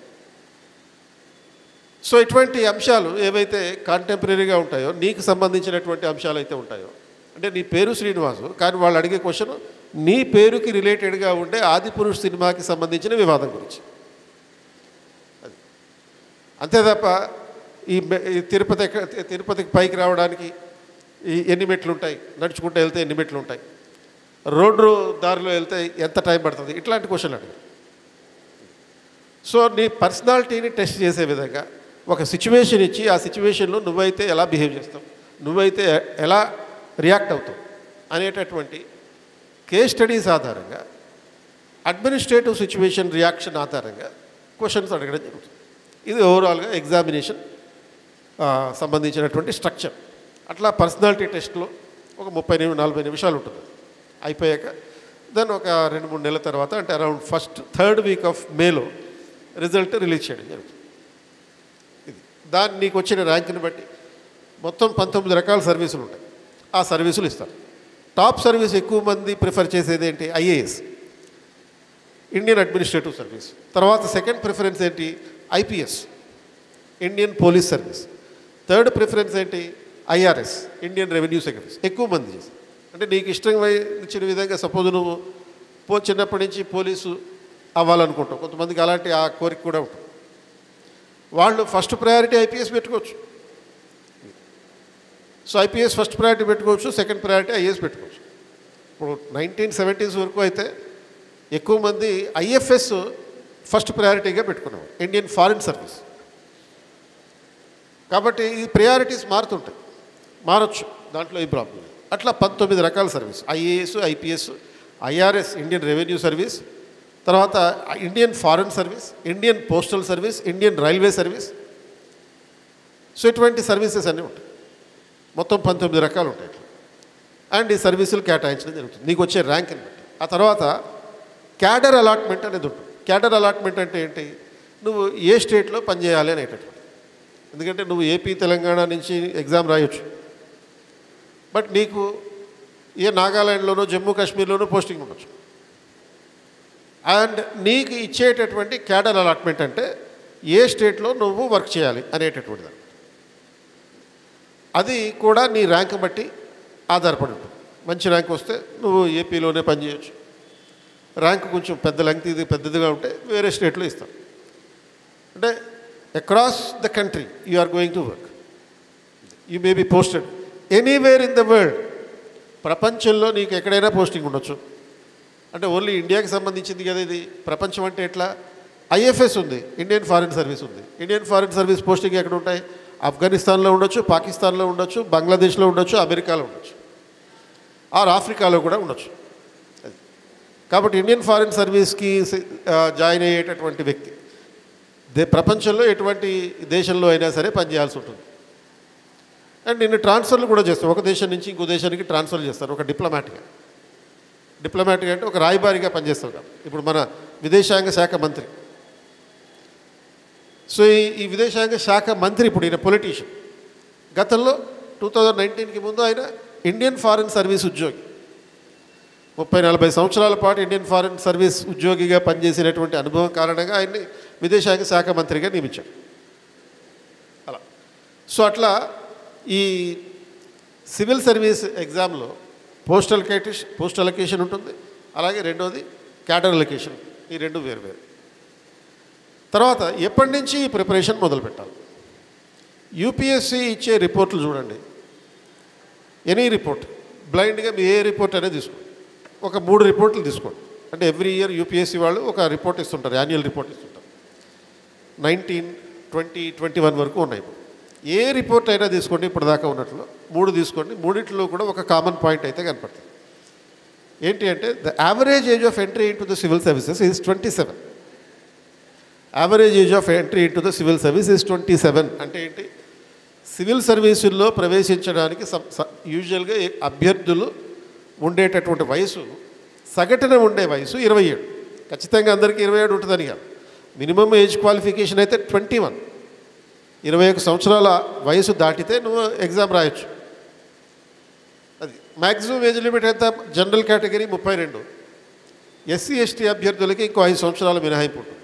సో ఇటువంటి అంశాలు ఏవైతే కాంటెంపరీగా ఉంటాయో నీకు సంబంధించినటువంటి అంశాలు అయితే ఉంటాయో అంటే నీ పేరు శ్రీనివాసు కానీ వాళ్ళు అడిగే క్వశ్చన్ నీ పేరుకి రిలేటెడ్గా ఉండే ఆది పురుష్ సినిమాకి సంబంధించిన వివాదం గురించి అది అంతే తప్ప ఈ మె- ఈ తిరుపతి ఎక్క- తిరుపతికి పైకి రావడానికి ఈ ఎన్ని మెట్లు ఉంటాయి నడుచుకుంటూ వెళ్తే ఎన్ని మెట్లు ఉంటాయి రోడ్డు దారిలో వెళ్తే ఎంత టైం పడుతుంది ఇట్లాంటి క్వశ్చన్ అడిగారు సో నీ పర్సనాలిటీని టెస్ట్ చేసే విధంగా ఒక సిచ్యువేషన్ ఇచ్చి ఆ సిచ్యువేషన్లో నువ్వైతే ఎలా బిహేవ్ చేస్తావు నువ్వైతే ఎలా రియాక్ట్ అవుతావు అనేటటువంటి కేస్ స్టడీస్ ఆధారంగా అడ్మినిస్ట్రేటివ్ సిచ్యువేషన్ రియాక్షన్ ఆధారంగా క్వశ్చన్స్ అడగడం జరుగుతుంది ఇది ఓవరాల్గా ఎగ్జామినేషన్ సంబంధించినటువంటి స్ట్రక్చర్ అట్లా పర్సనాలిటీ టెస్ట్లో ఒక ముప్పై నిమి నలభై నిమిషాలు ఉంటుంది అయిపోయాక దెన్ ఒక రెండు మూడు నెలల తర్వాత అంటే around first third week of మేలో రిజల్ట్ రిలీజ్ చేయడం జరుగుతుంది ఇది దాన్ని నీకు వచ్చిన ర్యాంక్ని బట్టి మొత్తం పంతొమ్మిది రకాల సర్వీసులు ఉంటాయి ఆ సర్వీసులు ఇస్తారు టాప్ సర్వీస్ ఎక్కువ మంది ప్రిఫర్ చేసేది ఏంటి ఐఏఎస్ ఇండియన్ అడ్మినిస్ట్రేటివ్ సర్వీస్ తర్వాత సెకండ్ ప్రిఫరెన్స్ ఏంటి IPS Indian police service third preference ఏంటి ఐఆర్ఎస్ ఇండియన్ రెవెన్యూ సెక్రటరీస్ ఎక్కువ మంది చేస్తారు అంటే నీకు ఇష్టం ఇచ్చిన విధంగా సపోజ్ నువ్వు పో చిన్నప్పటి నుంచి పోలీసు అవ్వాలనుకుంటావు కొంతమందికి అలాంటి ఆ కోరిక కూడా ఉంటుంది వాళ్ళు ఫస్ట్ ప్రయారిటీ ఐపీఎస్ పెట్టుకోవచ్చు సో ఐపీఎస్ ఫస్ట్ ప్రయారిటీ పెట్టుకోవచ్చు సెకండ్ ప్రయారిటీ ఐఏఎస్ పెట్టుకోవచ్చు ఇప్పుడు నైన్టీన్ సెవెంటీస్ వరకు అయితే ఎక్కువ మంది ఐఎఫ్ఎస్ ఫస్ట్ ప్రయారిటీగా పెట్టుకునేవారు ఇండియన్ ఫారిన్ సర్వీస్ కాబట్టి ఈ ప్రయారిటీస్ మారుతుంటాయి మారచ్చు దాంట్లో ఈ ప్రాబ్లం లేదు అట్లా పంతొమ్మిది రకాల service IAS IPS IRS Indian revenue service తర్వాత Indian foreign service Indian postal service Indian railway service so ఇటువంటి సర్వీసెస్ అన్నీ ఉంటాయి మొత్తం పంతొమ్మిది రకాలు ఉంటాయి ఇట్లా అండ్ ఈ సర్వీసులు కేటాయించడం జరుగుతుంది నీకు వచ్చే ర్యాంక్ని బట్టి ఆ తర్వాత క్యాడర్ అలాట్మెంట్ అనేది ఉంటుంది క్యాడర్ అలాట్మెంట్ అంటే ఏంటి నువ్వు ఏ స్టేట్లో పనిచేయాలి అనేటటువంటి ఎందుకంటే నువ్వు ఏపీ తెలంగాణ నుంచి ఎగ్జామ్ రాయొచ్చు బట్ నీకు ఏ నాగాలాండ్లోనో జమ్మూ కాశ్మీర్లోనో పోస్టింగ్ ఉండొచ్చు అండ్ నీకు ఇచ్చేటటువంటి క్యాడర్ అలాట్మెంట్ అంటే ఏ స్టేట్లో నువ్వు వర్క్ చేయాలి అనేటటువంటిది అది కూడా నీ ర్యాంక్ బట్టి ఆధారపడి ఉంటుంది మంచి ర్యాంక్ వస్తే నువ్వు ఏపీలోనే పనిచేయచ్చు ర్యాంక్ కొంచెం పెద్ద లెంగ్త్ ఇది పెద్దదిగా ఉంటే వేరే స్టేట్లో ఇస్తాం అంటే across the country you are going to work you may be posted anywhere in the world ప్రపంచంలో నీకు ఎక్కడైనా పోస్టింగ్ ఉండొచ్చు అంటే ఓన్లీ ఇండియాకి సంబంధించింది కదా ఇది ప్రపంచం అంటే ఎట్లా ఐఎఫ్ఎస్ ఉంది ఇండియన్ ఫారిన్ సర్వీస్ ఉంది ఇండియన్ ఫారిన్ సర్వీస్ పోస్టింగ్ ఎక్కడ ఉంటాయి ఆఫ్ఘనిస్తాన్లో ఉండొచ్చు పాకిస్తాన్లో ఉండొచ్చు బంగ్లాదేశ్లో ఉండొచ్చు అమెరికాలో ఉండొచ్చు ఆర్ ఆఫ్రికాలో కూడా ఉండొచ్చు అది. కాబట్టి ఇండియన్ ఫారిన్ సర్వీస్కి జాయిన్ అయ్యేటటువంటి వ్యక్తి దే ప్రపంచంలో ఎటువంటి దేశంలో అయినా సరే పనిచేయాల్సి ఉంటుంది అండ్ నిన్ను ట్రాన్స్ఫర్లు కూడా చేస్తారు ఒక దేశం నుంచి ఇంకో దేశానికి ట్రాన్స్ఫర్ చేస్తారు ఒక డిప్లొమాట్గా డిప్లొమాట్గా అంటే ఒక రాయబారిగా పనిచేస్తారు కదా ఇప్పుడు మన విదేశాంగ శాఖ మంత్రి సో ఈ ఈ విదేశాంగ శాఖ మంత్రి ఇప్పుడు ఈయన పొలిటీషియన్ గతంలో టూ థౌజండ్ నైన్టీన్కి ముందు ఆయన ఇండియన్ ఫారిన్ సర్వీస్ ఉద్యోగి ముప్పై నలభై సంవత్సరాల పాటు ఇండియన్ ఫారిన్ సర్వీస్ ఉద్యోగిగా పనిచేసినటువంటి అనుభవం కారణంగా ఆయన్ని విదేశాంగ శాఖ మంత్రిగా నియమించారు అలా సో అట్లా ఈ సివిల్ సర్వీస్ ఎగ్జామ్లో పోస్టల్ కేటిష్ పోస్ట్ అలొకేషన్ ఉంటుంది అలాగే రెండోది క్యాడర్ అలొకేషన్ ఈ రెండు వేరు వేరు తర్వాత ఎప్పటి నుంచి ఈ ప్రిపరేషన్ మొదలు పెట్టాలి యూపీఎస్సి ఇచ్చే రిపోర్ట్లు చూడండి ఎనీ రిపోర్ట్ బ్లైండ్గా మీ ఏ రిపోర్ట్ అనేది తీసుకోండి ఒక మూడు రిపోర్ట్లు తీసుకోండి అంటే ఎవ్రీ ఇయర్ యూపీఎస్సి వాళ్ళు ఒక రిపోర్ట్ ఇస్తుంటారు యాన్యువల్ రిపోర్ట్ ఇస్తుంటారు నైన్టీన్ ట్వంటీ ట్వంటీ వన్ వరకు ఉన్నాయి ఇప్పుడు ఏ రిపోర్ట్ అయినా తీసుకోండి ఇప్పుడు దాకా ఉన్నట్లు మూడు తీసుకోండి మూడింటిలో కూడా ఒక కామన్ పాయింట్ అయితే కనపడుతుంది ఏంటి అంటే the average age of entry into the civil services is twenty seven average age of entry into the civil service is twenty seven అంటే ఏంటి సివిల్ సర్వీసుల్లో ప్రవేశించడానికి యూజువల్గా అభ్యర్థులు ఉండేటటువంటి వయసు సగటున ఉండే వయసు ఇరవై ఏడు ఖచ్చితంగా అందరికీ ఇరవై ఏడు ఉంటుందని కాదు మినిమం ఏజ్ క్వాలిఫికేషన్ అయితే ట్వంటీ వన్ ఇరవై ఒక సంవత్సరాల వయసు దాటితే నువ్వు ఎగ్జామ్ రాయొచ్చు అది మ్యాక్సిమం ఏజ్ లిమిట్ ఎంత జనరల్ కేటగిరీ ముప్పై రెండు ఎస్సీ ఎస్టీ అభ్యర్థులకి ఇంకో ఐదు సంవత్సరాలు మినహాయింపు ఉంటుంది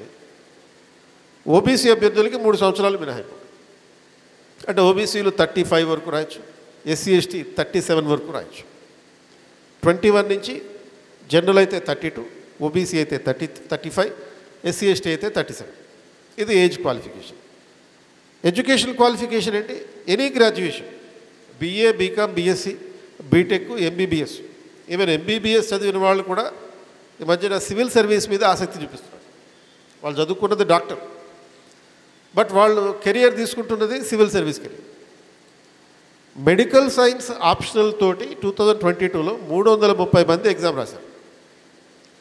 ఓబీసీ అభ్యర్థులకి మూడు సంవత్సరాలు మినహాయింపు ఉంటుంది అంటే ఓబీసీలు థర్టీ ఫైవ్ వరకు రాయొచ్చు ఎస్సీ ఎస్టీ థర్టీ సెవెన్ వరకు రాయొచ్చు ట్వంటీ వన్ నుంచి జనరల్ అయితే థర్టీ టూ ఓబీసీ అయితే thirty thirty five SC ST అయితే థర్టీ సెవెన్ ఇది ఏజ్ క్వాలిఫికేషన్ ఎడ్యుకేషన్ క్వాలిఫికేషన్ ఏంటి any graduation BA BCom BSc BTech MBBS even MBBS చదివిన వాళ్ళు కూడా ఈ మధ్యన సివిల్ సర్వీస్ మీద ఆసక్తి చూపిస్తున్నారు వాళ్ళు చదువుకున్నది డాక్టర్ బట్ వాళ్ళు కెరియర్ తీసుకుంటున్నది civil service career medical science optional తోటి టూ థౌజండ్ ట్వంటీ టూలో మూడు వందల ముప్పై మంది ఎగ్జామ్ రాశారు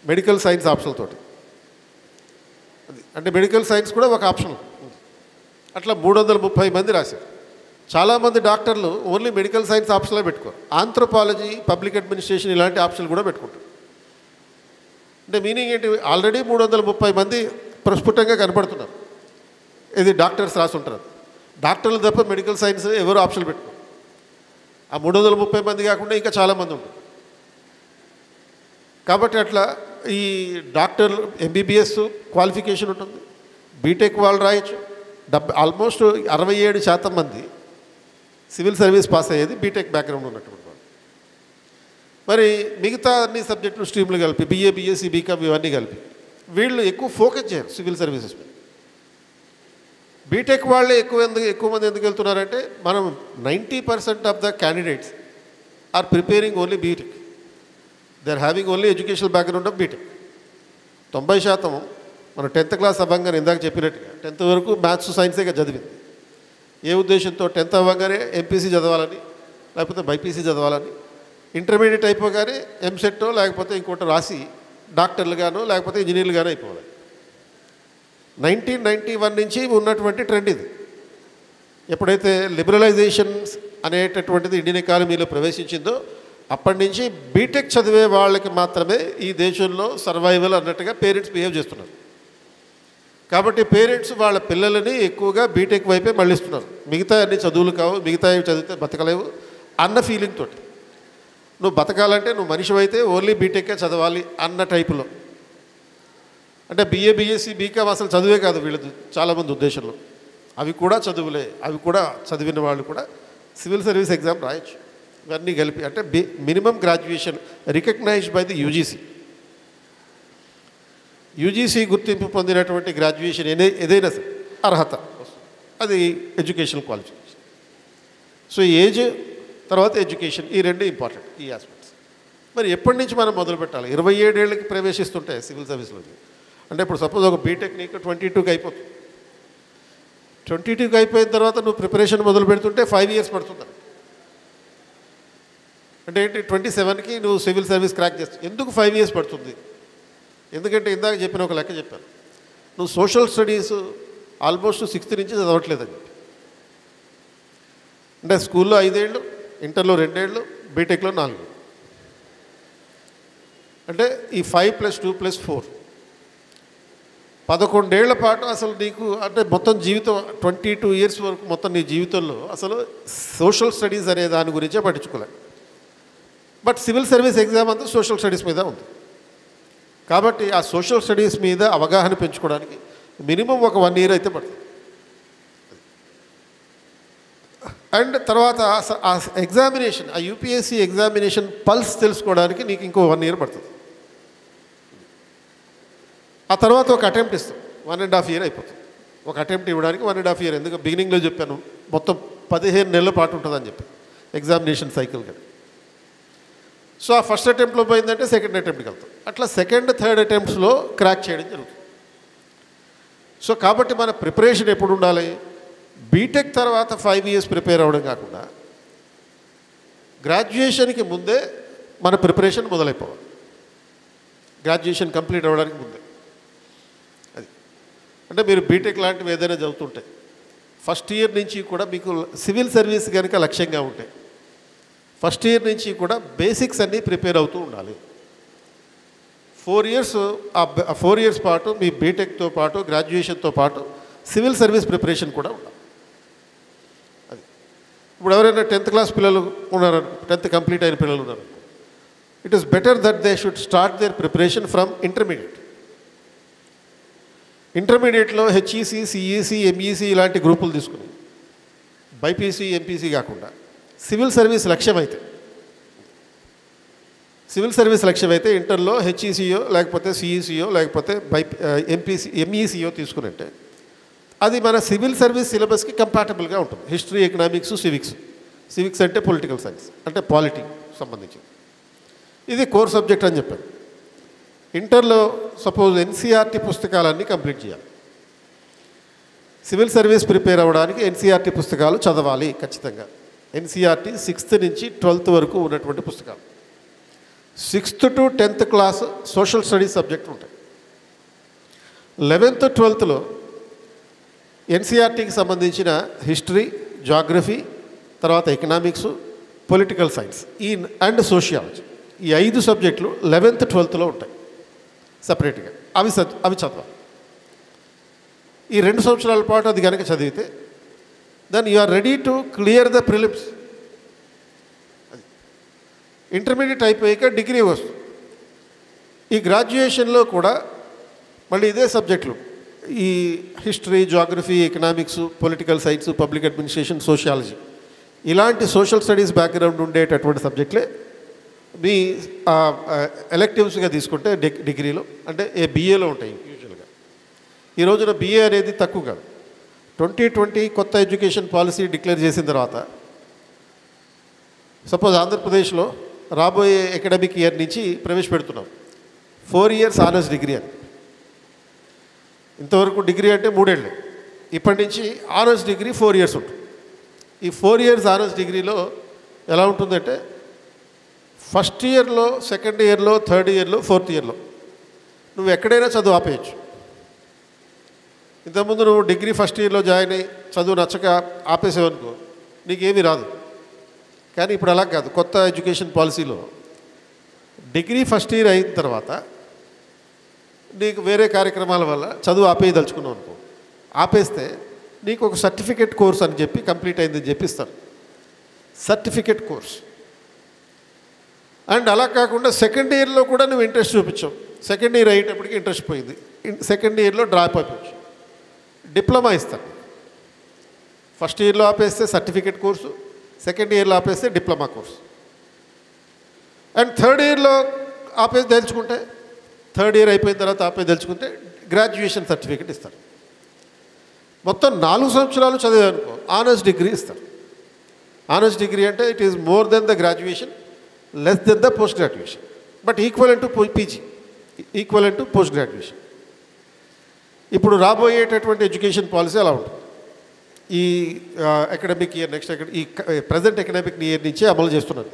మెడికల్ సైన్స్ ఆప్షన్ తోటి అది అంటే మెడికల్ సైన్స్ కూడా ఒక ఆప్షన్ ఉంది అట్లా మూడు వందల ముప్పై మంది రాశారు చాలామంది డాక్టర్లు ఓన్లీ మెడికల్ సైన్స్ ఆప్షన్లో పెట్టుకోరు ఆంథ్రోపాలజీ పబ్లిక్ అడ్మినిస్ట్రేషన్ ఇలాంటి ఆప్షన్లు కూడా పెట్టుకుంటారు అంటే మీనింగ్ ఏంటి ఆల్రెడీ మూడు వందల ముప్పై మంది ప్రస్ఫుటంగా కనపడుతున్నారు ఇది డాక్టర్స్ రాసుంటారు డాక్టర్లు తప్ప మెడికల్ సైన్స్ ఎవరు ఆప్షన్లు పెట్టుకోరు ఆ మూడు వందల ముప్పై మంది కాకుండా ఇంకా చాలామంది ఉంటారు కాబట్టి అట్లా ఈ డాక్టర్ ఎంబీబీఎస్ క్వాలిఫికేషన్ ఉంటుంది బీటెక్ వాళ్ళు రాయొచ్చు డెబ్బై ఆల్మోస్ట్ అరవై ఏడు శాతం మంది సివిల్ సర్వీస్ పాస్ అయ్యేది బీటెక్ బ్యాక్గ్రౌండ్ ఉన్నటువంటి వాళ్ళు మరి మిగతా అన్ని సబ్జెక్టులు స్ట్రీమ్లు కలిపి బీఏ బీఎస్సీ బీకామ్ ఇవన్నీ కలిపి వీళ్ళు ఎక్కువ ఫోకస్ చేయరు సివిల్ సర్వీసెస్ మీద బీటెక్ వాళ్ళే ఎక్కువ ఎందుకు ఎక్కువ మంది ఎందుకు వెళ్తున్నారంటే మనం ninety percent of the candidates are preparing only BTech they are having only educational background of BTech తొంభై శాతం మన టెన్త్ క్లాస్ అవ్వంగానే ఇందాక చెప్పినట్టుగా టెన్త్ వరకు మ్యాథ్స్ సైన్సే చదివింది ఏ ఉద్దేశంతో టెన్త్ అవ్వగానే ఎంపీసీ చదవాలని లేకపోతే బైపీసీ చదవాలని ఇంటర్మీడియట్ అయిపోగానే ఎంసెట్టో లేకపోతే ఇంకోటి రాసి డాక్టర్లుగానో లేకపోతే ఇంజనీర్లుగానో అయిపోవాలి నైన్టీన్ నైంటీ వన్ నుంచి ఉన్నటువంటి ట్రెండ్ ఇది ఎప్పుడైతే లిబరలైజేషన్స్ అనేటటువంటిది ఇండియన్ ఎకానమీలో ప్రవేశించిందో అప్పటి నుంచి బీటెక్ చదివే వాళ్ళకి మాత్రమే ఈ దేశంలో సర్వైవల్ అన్నట్టుగా పేరెంట్స్ బిహేవ్ చేస్తున్నారు కాబట్టి పేరెంట్స్ వాళ్ళ పిల్లలని ఎక్కువగా బీటెక్ వైపే మళ్ళిస్తున్నారు మిగతా అన్ని చదువులు కావు మిగతా చదివితే బతకలేవు అన్న ఫీలింగ్ తోటి నువ్వు బతకాలంటే నువ్వు మనిషి అయితే ఓన్లీ బీటెక్కే చదవాలి అన్న టైపులో అంటే బిఏ బీఎస్సీ బీకామ్ అసలు చదువే కాదు వీళ్ళది చాలామంది ఉద్దేశంలో అవి కూడా చదువులే అవి కూడా చదివిన వాళ్ళు కూడా సివిల్ సర్వీస్ ఎగ్జామ్ రాయొచ్చు ఇవన్నీ కలిపి అంటే be minimum graduation recognised by the UGC UGC గుర్తింపు పొందినటువంటి గ్రాడ్యుయేషన్ ఏదే ఏదైనా సరే అర్హత అది ఎడ్యుకేషన్ క్వాలిఫికేషన్ సో ఏజ్ తర్వాత ఎడ్యుకేషన్ ఈ రెండు ఇంపార్టెంట్ ఈ ఆస్పెక్ట్స్ మరి ఎప్పటి నుంచి మనం మొదలు పెట్టాలి ఇరవై ఏడేళ్ళకి ప్రవేశిస్తుంటే సివిల్ సర్వీస్లోకి అంటే ఇప్పుడు సపోజ్ ఒక బీటెక్ నీకు ట్వంటీ టూకి అయిపోతుంది ట్వంటీ టూకి అయిపోయిన తర్వాత నువ్వు ప్రిపరేషన్ మొదలు పెడుతుంటే ఫైవ్ ఇయర్స్ పడుతుంది అంటే ఏంటి ట్వంటీ సెవెన్కి నువ్వు సివిల్ సర్వీస్ క్రాక్ చేస్తావు ఎందుకు ఫైవ్ ఇయర్స్ పడుతుంది ఎందుకంటే ఇందాక చెప్పిన ఒక లెక్క చెప్పాను నువ్వు సోషల్ స్టడీస్ ఆల్మోస్ట్ సిక్స్త్ నుంచి చదవట్లేదని చెప్పి అంటే స్కూల్లో ఐదేళ్ళు ఇంటర్లో రెండేళ్ళు బీటెక్లో నాలుగు అంటే ఈ five plus two plus four పదకొండేళ్ల పాటు అసలు నీకు అంటే మొత్తం జీవితం ట్వంటీ టూ ఇయర్స్ వరకు మొత్తం నీ జీవితంలో అసలు సోషల్ స్టడీస్ అనే దాని గురించే పట్టించుకోలే బట్ సివిల్ సర్వీస్ ఎగ్జామ్ అంతా సోషల్ స్టడీస్ మీద ఉంది కాబట్టి ఆ సోషల్ స్టడీస్ మీద అవగాహన పెంచుకోవడానికి మినిమం ఒక వన్ ఇయర్ అయితే పడుతుంది అండ్ తర్వాత ఆ ఎగ్జామినేషన్ ఆ యూపీఎస్సీ ఎగ్జామినేషన్ పల్స్ తెలుసుకోవడానికి నీకు ఇంకో వన్ ఇయర్ పడుతుంది ఆ తర్వాత ఒక అటెంప్ట్ ఇస్తాం వన్ అండ్ హాఫ్ ఇయర్ అయిపోతుంది ఒక అటెంప్ట్ ఇవ్వడానికి వన్ అండ్ హాఫ్ ఇయర్ ఎందుకు బిగినింగ్లో చెప్పాను మొత్తం పదిహేను నెలల పాటు ఉంటుందని చెప్పి ఎగ్జామినేషన్ సైకిల్ కానీ సో ఆ ఫస్ట్ అటెంప్ట్లో పోయిందంటే సెకండ్ అటెంప్ట్కి వెళ్తాం అట్లా సెకండ్ థర్డ్ అటెంప్ట్స్లో క్రాక్ చేయడం జరుగుతుంది సో కాబట్టి మన ప్రిపరేషన్ ఎప్పుడు ఉండాలి బీటెక్ తర్వాత ఫైవ్ ఇయర్స్ ప్రిపేర్ అవ్వడం కాకుండా గ్రాడ్యుయేషన్కి ముందే మన ప్రిపరేషన్ మొదలైపోవాలి గ్రాడ్యుయేషన్ కంప్లీట్ అవ్వడానికి ముందే అది అంటే మీరు బీటెక్ లాంటివి ఏదైనా చదువుతుంటే ఫస్ట్ ఇయర్ నుంచి కూడా మీకు సివిల్ సర్వీస్ కనుక లక్ష్యంగా ఉంటాయి ఫస్ట్ ఇయర్ నుంచి కూడా బేసిక్స్ అన్నీ ప్రిపేర్ అవుతూ ఉండాలి ఫోర్ ఇయర్స్ ఆ ఫోర్ ఇయర్స్ పాటు మీ బీటెక్తో పాటు గ్రాడ్యుయేషన్తో పాటు సివిల్ సర్వీస్ ప్రిపరేషన్ కూడా ఉండాలి అది ఇప్పుడు ఎవరైనా టెన్త్ క్లాస్ పిల్లలు ఉన్నారు టెన్త్ కంప్లీట్ అయిన పిల్లలు ఉన్నారు it is better that they should start their preparation from intermediate ఇంటర్మీడియట్లో హెచ్ఈసి సిఈసి ఎంఈసి ఇలాంటి గ్రూపులు తీసుకుని బైపీసీ ఎంపీసీ కాకుండా సివిల్ సర్వీస్ లక్ష్యం అయితే సివిల్ సర్వీస్ లక్ష్యం అయితే ఇంటర్లో హెచ్ఈసియో లేకపోతే సిఈసియో లేకపోతే బై ఎంపీసీ ఎంఈసియో తీసుకున్నట్టే అది మన సివిల్ సర్వీస్ సిలబస్కి కంపాటబుల్గా ఉంటుంది హిస్టరీ ఎకనామిక్స్ సివిక్స్ సివిక్స్ అంటే పొలిటికల్ సైన్స్ అంటే పాలిటీ సంబంధించింది ఇది కోర్ సబ్జెక్ట్ అని చెప్పాను ఇంటర్లో సపోజ్ ఎన్సీఆర్టీ పుస్తకాలన్నీ కంప్లీట్ చేయాలి సివిల్ సర్వీస్ ప్రిపేర్ అవ్వడానికి ఎన్సీఆర్టీ పుస్తకాలు చదవాలి ఖచ్చితంగా ఎన్సీఆర్టీ సిక్స్త్ నుంచి ట్వెల్త్ వరకు ఉన్నటువంటి పుస్తకాలు sixth to tenth class social studies subject ఉంటాయి లెవెన్త్ ట్వెల్త్లో ఎన్సీఆర్టీకి సంబంధించిన హిస్టరీ జాగ్రఫీ తర్వాత ఎకనామిక్స్ పొలిటికల్ సైన్స్ ఈ అండ్ సోషియాలజీ ఈ ఐదు సబ్జెక్టులు లెవెన్త్ ట్వెల్త్లో ఉంటాయి సపరేట్గా అవి చ- అవి చదవాలి ఈ రెండు సంవత్సరాల పాటు అది కనుక చదివితే then you are ready to clear the prelims intermediate అయిపోయాక డిగ్రీ వస్తుంది ఈ గ్రాడ్యుయేషన్లో కూడా మళ్ళీ ఇదే సబ్జెక్టులు ఈ history geography economics political science public administration sociology ఇలాంటి సోషల్ స్టడీస్ బ్యాక్గ్రౌండ్ ఉండేటటువంటి సబ్జెక్టులే మీ ఎలెక్టివ్స్గా తీసుకుంటే డి- డిగ్రీలో అంటే ఏ బీఏలో ఉంటాయి యూజువల్గా ఈ రోజున బీఏ అనేది తక్కువ కాదు ట్వంటీ ట్వంటీ కొత్త ఎడ్యుకేషన్ పాలసీ డిక్లేర్ చేసిన తర్వాత సపోజ్ ఆంధ్రప్రదేశ్లో రాబోయే అకాడమిక్ ఇయర్ నుంచి ప్రవేశపెడుతున్నాం ఫోర్ ఇయర్స్ ఆనర్స్ డిగ్రీ అని ఇంతవరకు డిగ్రీ అంటే మూడేళ్ళే ఇప్పటి నుంచి ఆనర్స్ డిగ్రీ ఫోర్ ఇయర్స్ ఉంటుంది ఈ ఫోర్ ఇయర్స్ ఆనర్స్ డిగ్రీలో ఎలా ఉంటుందంటే ఫస్ట్ ఇయర్లో సెకండ్ ఇయర్లో థర్డ్ ఇయర్లో ఫోర్త్ ఇయర్లో నువ్వు ఎక్కడైనా చదువు ఆపేయచ్చు ఇంతకుముందు నువ్వు డిగ్రీ ఫస్ట్ ఇయర్లో జాయిన్ అయ్యి చదువు నచ్చక ఆపేసావనుకో నీకేమీ రాదు కానీ ఇప్పుడు అలా కాదు కొత్త ఎడ్యుకేషన్ పాలసీలో డిగ్రీ ఫస్ట్ ఇయర్ అయిన తర్వాత నీకు వేరే కార్యక్రమాల వల్ల చదువు ఆపేయదలుచుకున్నావు అనుకో ఆపేస్తే నీకు ఒక సర్టిఫికేట్ కోర్స్ అని చెప్పి కంప్లీట్ అయిందని చెప్పి ఇస్తారు సర్టిఫికేట్ కోర్స్ అండ్ అలా కాకుండా సెకండ్ ఇయర్లో కూడా నువ్వు ఇంట్రెస్ట్ చూపించావు సెకండ్ ఇయర్ అయ్యేటప్పటికి ఇంట్రెస్ట్ పోయింది సెకండ్ ఇయర్లో డ్రాప్ అయిపోవచ్చు డిప్లొమా ఇస్తారు ఫస్ట్ ఇయర్లో ఆపేస్తే సర్టిఫికేట్ కోర్సు సెకండ్ ఇయర్లో ఆపేస్తే డిప్లొమా కోర్సు అండ్ థర్డ్ ఇయర్లో ఆపేసి తెలుసుకుంటే థర్డ్ ఇయర్ అయిపోయిన తర్వాత ఆపేసి తెలుసుకుంటే గ్రాడ్యుయేషన్ సర్టిఫికేట్ ఇస్తారు మొత్తం నాలుగు సంవత్సరాలు చదివానుకో ఆనర్స్ డిగ్రీ ఇస్తారు ఆనర్స్ డిగ్రీ అంటే it is more than the graduation less than the post graduation but equal to PG equal to post graduation ఇప్పుడు రాబోయేటటువంటి ఎడ్యుకేషన్ పాలసీ అలా ఉంటుంది ఈ అకాడమిక్ ఇయర్ నెక్స్ట్ ఈ ప్రజెంట్ అకాడమిక్ ఇయర్ నుంచే అమలు చేస్తున్నారు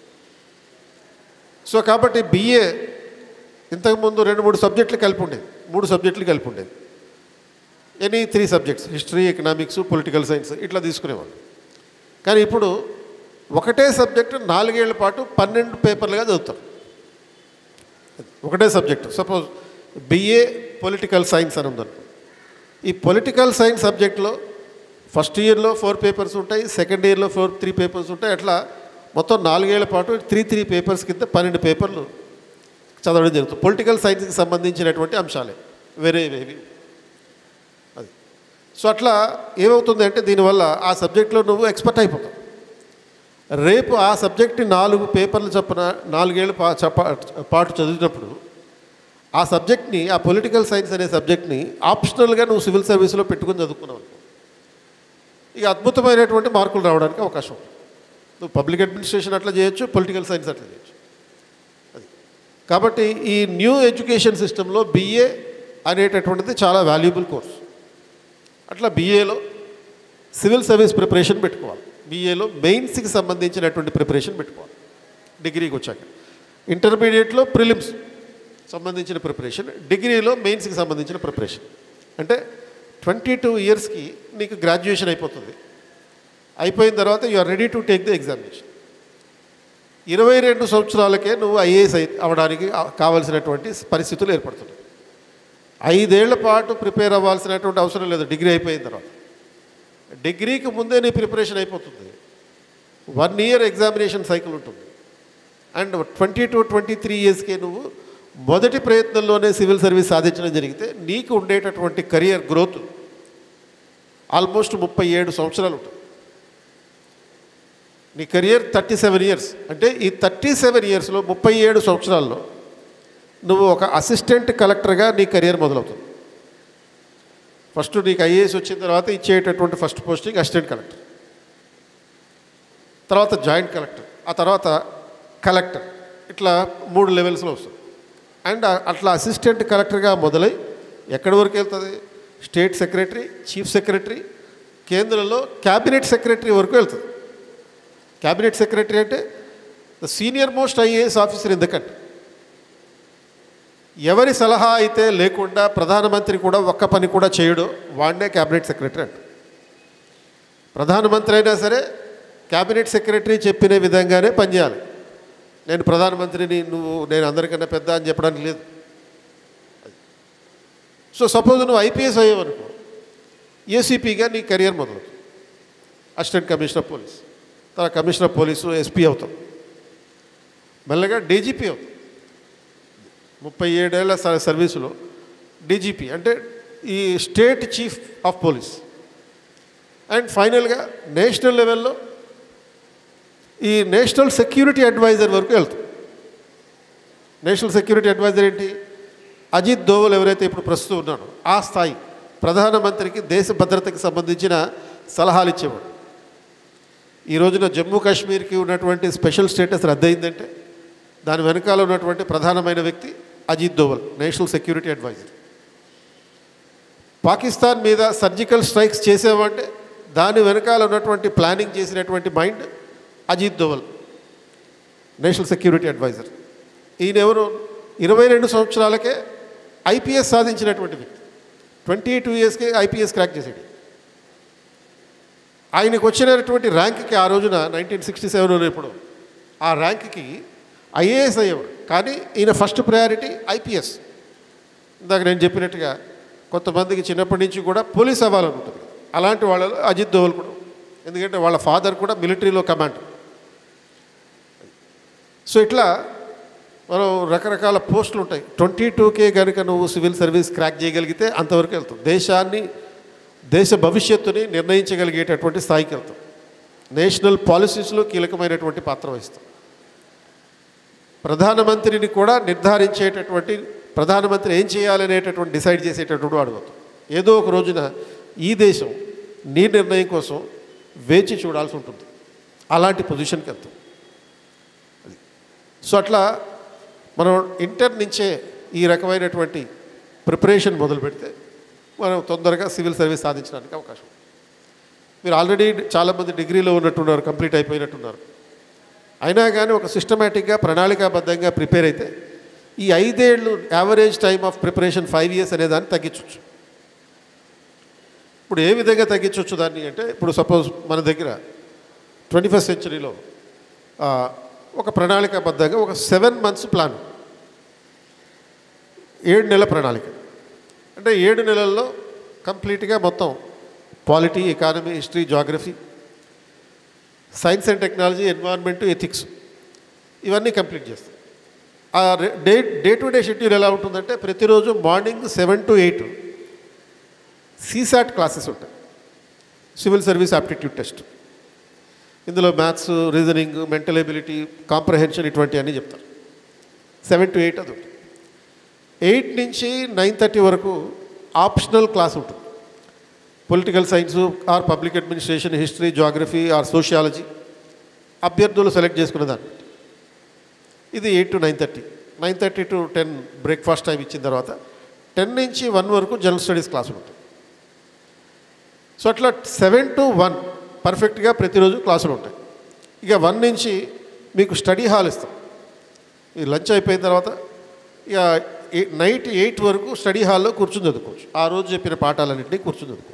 సో కాబట్టి బిఏ ఇంతకుముందు రెండు మూడు సబ్జెక్టులు కలిపి ఉండేది మూడు సబ్జెక్టులు కలిపి ఉండేది any three subjects history economics political science ఇట్లా తీసుకునేవాళ్ళు కానీ ఇప్పుడు ఒకటే సబ్జెక్టు నాలుగేళ్ల పాటు పన్నెండు పేపర్లుగా చదువుతారు ఒకటే subject suppose BA political science అని ఉందనుకో ఈ పొలిటికల్ సైన్స్ సబ్జెక్ట్లో ఫస్ట్ ఇయర్లో ఫోర్ పేపర్స్ ఉంటాయి సెకండ్ ఇయర్లో ఫోర్ త్రీ పేపర్స్ ఉంటాయి అట్లా మొత్తం నాలుగేళ్ల పాటు త్రీ త్రీ పేపర్స్ కింద పన్నెండు పేపర్లు చదవడం జరుగుతుంది పొలిటికల్ సైన్స్కి సంబంధించినటువంటి అంశాలే వేరే ఏవి అది సో అట్లా ఏమవుతుంది అంటే దీనివల్ల ఆ సబ్జెక్ట్లో నువ్వు ఎక్స్పర్ట్ అయిపోతావు రేపు ఆ సబ్జెక్ట్ నాలుగు పేపర్లు చొప్పున నాలుగేళ్ళు పా చప పాటు చదివినప్పుడు ఆ సబ్జెక్ట్ని ఆ పొలిటికల్ సైన్స్ అనే సబ్జెక్ట్ని ఆప్షనల్గా నువ్వు సివిల్ సర్వీస్లో పెట్టుకుని చదువుకున్నావు అనుకో ఇక అద్భుతమైనటువంటి మార్కులు రావడానికి అవకాశం ఉంది నువ్వు పబ్లిక్ అడ్మినిస్ట్రేషన్ అట్లా చేయొచ్చు పొలిటికల్ సైన్స్ అట్లా చేయొచ్చు అది కాబట్టి ఈ న్యూ ఎడ్యుకేషన్ సిస్టంలో బిఏ అనేటటువంటిది చాలా వాల్యుబుల్ కోర్స్ అట్లా బీఏలో సివిల్ సర్వీస్ ప్రిపరేషన్ పెట్టుకోవాలి బీఏలో మెయిన్స్కి సంబంధించినటువంటి ప్రిపరేషన్ పెట్టుకోవాలి డిగ్రీకి వచ్చాక ఇంటర్మీడియట్లో ప్రిలిమ్స్ సంబంధించిన ప్రిపరేషన్ డిగ్రీలో మెయిన్స్కి సంబంధించిన ప్రిపరేషన్ అంటే ట్వంటీ టూ ఇయర్స్కి నీకు గ్రాడ్యుయేషన్ అయిపోతుంది అయిపోయిన తర్వాత you are ready to take the examination ఇరవై రెండు సంవత్సరాలకే నువ్వు ఐఏఎస్ అయి అవడానికి కావాల్సినటువంటి పరిస్థితులు ఏర్పడుతున్నాయి ఐదేళ్ల పాటు ప్రిపేర్ అవ్వాల్సినటువంటి అవసరం లేదు డిగ్రీ అయిపోయిన తర్వాత డిగ్రీకి ముందే నీ ప్రిపరేషన్ అయిపోతుంది వన్ ఇయర్ ఎగ్జామినేషన్ సైకిల్ ఉంటుంది and twenty two twenty three ఇయర్స్కే నువ్వు మొదటి ప్రయత్నంలోనే సివిల్ సర్వీస్ సాధించడం జరిగితే నీకు ఉండేటటువంటి కెరియర్ గ్రోత్ ఆల్మోస్ట్ ముప్పై ఏడు సంవత్సరాలు ఉంటుంది నీ కెరియర్ థర్టీ సెవెన్ ఇయర్స్ అంటే ఈ థర్టీ సెవెన్ ఇయర్స్లో ముప్పై ఏడు సంవత్సరాల్లో నువ్వు ఒక అసిస్టెంట్ కలెక్టర్గా నీ కెరియర్ మొదలవుతుంది ఫస్ట్ నీకు ఐఏఎస్ వచ్చిన తర్వాత ఇచ్చేటటువంటి ఫస్ట్ పోస్టింగ్ అసిస్టెంట్ కలెక్టర్ తర్వాత జాయింట్ కలెక్టర్ ఆ తర్వాత కలెక్టర్ ఇట్లా మూడు లెవెల్స్లో వస్తుంది అండ్ అట్లా అసిస్టెంట్ కలెక్టర్గా మొదలై ఎక్కడి వరకు వెళ్తుంది స్టేట్ సెక్రటరీ చీఫ్ సెక్రటరీ కేంద్రంలో క్యాబినెట్ సెక్రటరీ వరకు వెళ్తుంది క్యాబినెట్ సెక్రటరీ అంటే the senior most IAS officer in the country ఎవరి సలహా అయితే లేకుండా ప్రధానమంత్రి కూడా ఒక్క పని కూడా చేయడు వాడినే క్యాబినెట్ సెక్రటరీ అంట ప్రధానమంత్రి అయినా సరే క్యాబినెట్ సెక్రటరీ చెప్పిన విధంగానే పనిచేయాలి నేను ప్రధానమంత్రిని నువ్వు నేను అందరికన్నా పెద్ద అని చెప్పడానికి లేదు సో సపోజ్ నువ్వు ఐపీఎస్ అయ్యావనుకో ఏసీపీగా నీ కెరియర్ మొదలు అసిస్టెంట్ కమిషనర్ పోలీస్ తర్వాత కమిషనర్ పోలీసు ఎస్పీ అవుతాం మెల్లగా డీజీపీ అవుతాం ముప్పై ఏడేళ్ల స- సర్వీసులో డీజీపీ అంటే ఈ state chief of police and ఫైనల్గా నేషనల్ లెవెల్లో ఈ నేషనల్ సెక్యూరిటీ అడ్వైజర్ వరకు వెళ్తాం నేషనల్ సెక్యూరిటీ అడ్వైజర్ ఏంటి అజిత్ దోవల్ ఎవరైతే ఇప్పుడు ప్రస్తుతం ఉన్నాడో ఆ స్థాయి ప్రధానమంత్రికి దేశ భద్రతకి సంబంధించిన సలహాలు ఇచ్చేవాడు ఈ రోజున జమ్మూ కాశ్మీర్కి ఉన్నటువంటి స్పెషల్ స్టేటస్ రద్దయిందంటే దాని వెనకాల ఉన్నటువంటి ప్రధానమైన వ్యక్తి Ajit Doval national security advisor Pakistan మీద సర్జికల్ స్ట్రైక్స్ చేసేవంటే దాని వెనకాల ఉన్నటువంటి ప్లానింగ్ చేసినటువంటి mind Ajit Doval national security advisor ఈయన ఎవరు ఇరవై రెండు సంవత్సరాలకే ఐపీఎస్ సాధించినటువంటి వ్యక్తి ట్వంటీ టూ ఇయర్స్కి ఐపీఎస్ క్రాక్ చేసాడు ఆయనకు వచ్చినటువంటి ర్యాంక్కి ఆ రోజున నైన్టీన్ సిక్స్టీ సెవెన్ ఇప్పుడు ఆ ర్యాంక్కి ఐఏఎస్ అయ్యేవాడు కానీ ఈయన ఫస్ట్ ప్రయారిటీ ఐపీఎస్ ఇందాక నేను చెప్పినట్టుగా కొంతమందికి చిన్నప్పటి నుంచి కూడా పోలీస్ అవ్వాలని ఉంటుంది అలాంటి వాళ్ళలో అజిత్ దోవల్ కూడా ఎందుకంటే వాళ్ళ ఫాదర్ కూడా మిలిటరీలో కమాండర్ సో ఇట్లా మనం రకరకాల పోస్టులు ఉంటాయి ట్వంటీ టూకే కనుక నువ్వు సివిల్ సర్వీస్ క్రాక్ చేయగలిగితే అంతవరకు వెళ్తావు దేశాన్ని దేశ భవిష్యత్తుని నిర్ణయించగలిగేటటువంటి స్థాయికి వెళ్తాం నేషనల్ పాలసీస్లో కీలకమైనటువంటి పాత్ర వహిస్తాం ప్రధానమంత్రిని కూడా నిర్ధారించేటటువంటి ప్రధానమంత్రి ఏం చేయాలనేటటువంటి డిసైడ్ చేసేటటువంటి వాడు అవుతాం ఏదో ఒక రోజున ఈ దేశం నీ నిర్ణయం కోసం వేచి చూడాల్సి ఉంటుంది అలాంటి పొజిషన్కి వెళ్తాం అది సో అట్లా మనం ఇంటర్ నుంచే ఈ రకమైనటువంటి ప్రిపరేషన్ మొదలు పెడితే మనం తొందరగా సివిల్ సర్వీస్ సాధించడానికి అవకాశం ఉంది. మీరు ఆల్రెడీ చాలామంది డిగ్రీలో ఉన్నట్టున్నారు కంప్లీట్ అయిపోయినట్టున్నారు అయినా కానీ ఒక సిస్టమేటిక్గా ప్రణాళికాబద్ధంగా ప్రిపేర్ అయితే ఈ ఐదేళ్ళు average time of preparation five years అనే దాన్ని తగ్గించవచ్చు ఇప్పుడు ఏ విధంగా తగ్గించవచ్చు దాన్ని అంటే ఇప్పుడు సపోజ్ మన దగ్గర ట్వంటీ ఫస్ట్ సెంచరీలో ఒక ప్రణాళికాబద్ధంగా ఒక సెవెన్ మంత్స్ ప్లాన్ ఏడు నెలల ప్రణాళిక అంటే ఏడు నెలల్లో కంప్లీట్గా మొత్తం polity economy history geography science and technology environment ethics ఇవన్నీ కంప్లీట్ చేస్తాం ఆ రే- day day to day schedule ఎలా ఉంటుందంటే ప్రతిరోజు morning seven to eight CSAT classes ఉంటాయి సివిల్ సర్వీస్ ఆప్టిట్యూడ్ టెస్ట్ ఇందులో maths reasoning mental ability comprehension ఇటువంటి అన్నీ చెప్తారు సెవెన్ టు ఎయిట్ అది ఉంటుంది ఎయిట్ నుంచి నైన్ థర్టీ వరకు ఆప్షనల్ క్లాస్ ఉంటుంది political science or public administration history geography or sociology అభ్యర్థులు సెలెక్ట్ చేసుకునే దాన్ని ఇది eight to nine thirty nine thirty to ten breakfast time ఇచ్చిన తర్వాత టెన్ నుంచి వన్ వరకు జనరల్ స్టడీస్ క్లాసులు ఉంటాయి సో అట్లా సెవెన్ టు వన్ పర్ఫెక్ట్గా ప్రతిరోజు క్లాసులు ఉంటాయి ఇక వన్ నుంచి మీకు స్టడీ హాల్ ఇస్తాం ఈ లంచ్ అయిపోయిన తర్వాత ఇక ఏ- నైట్ ఎయిట్ వరకు స్టడీ హాల్లో కూర్చుని చదువుకోవచ్చు ఆ రోజు చెప్పిన పాఠాలన్నింటినీ కూర్చుని చదువుకోవచ్చు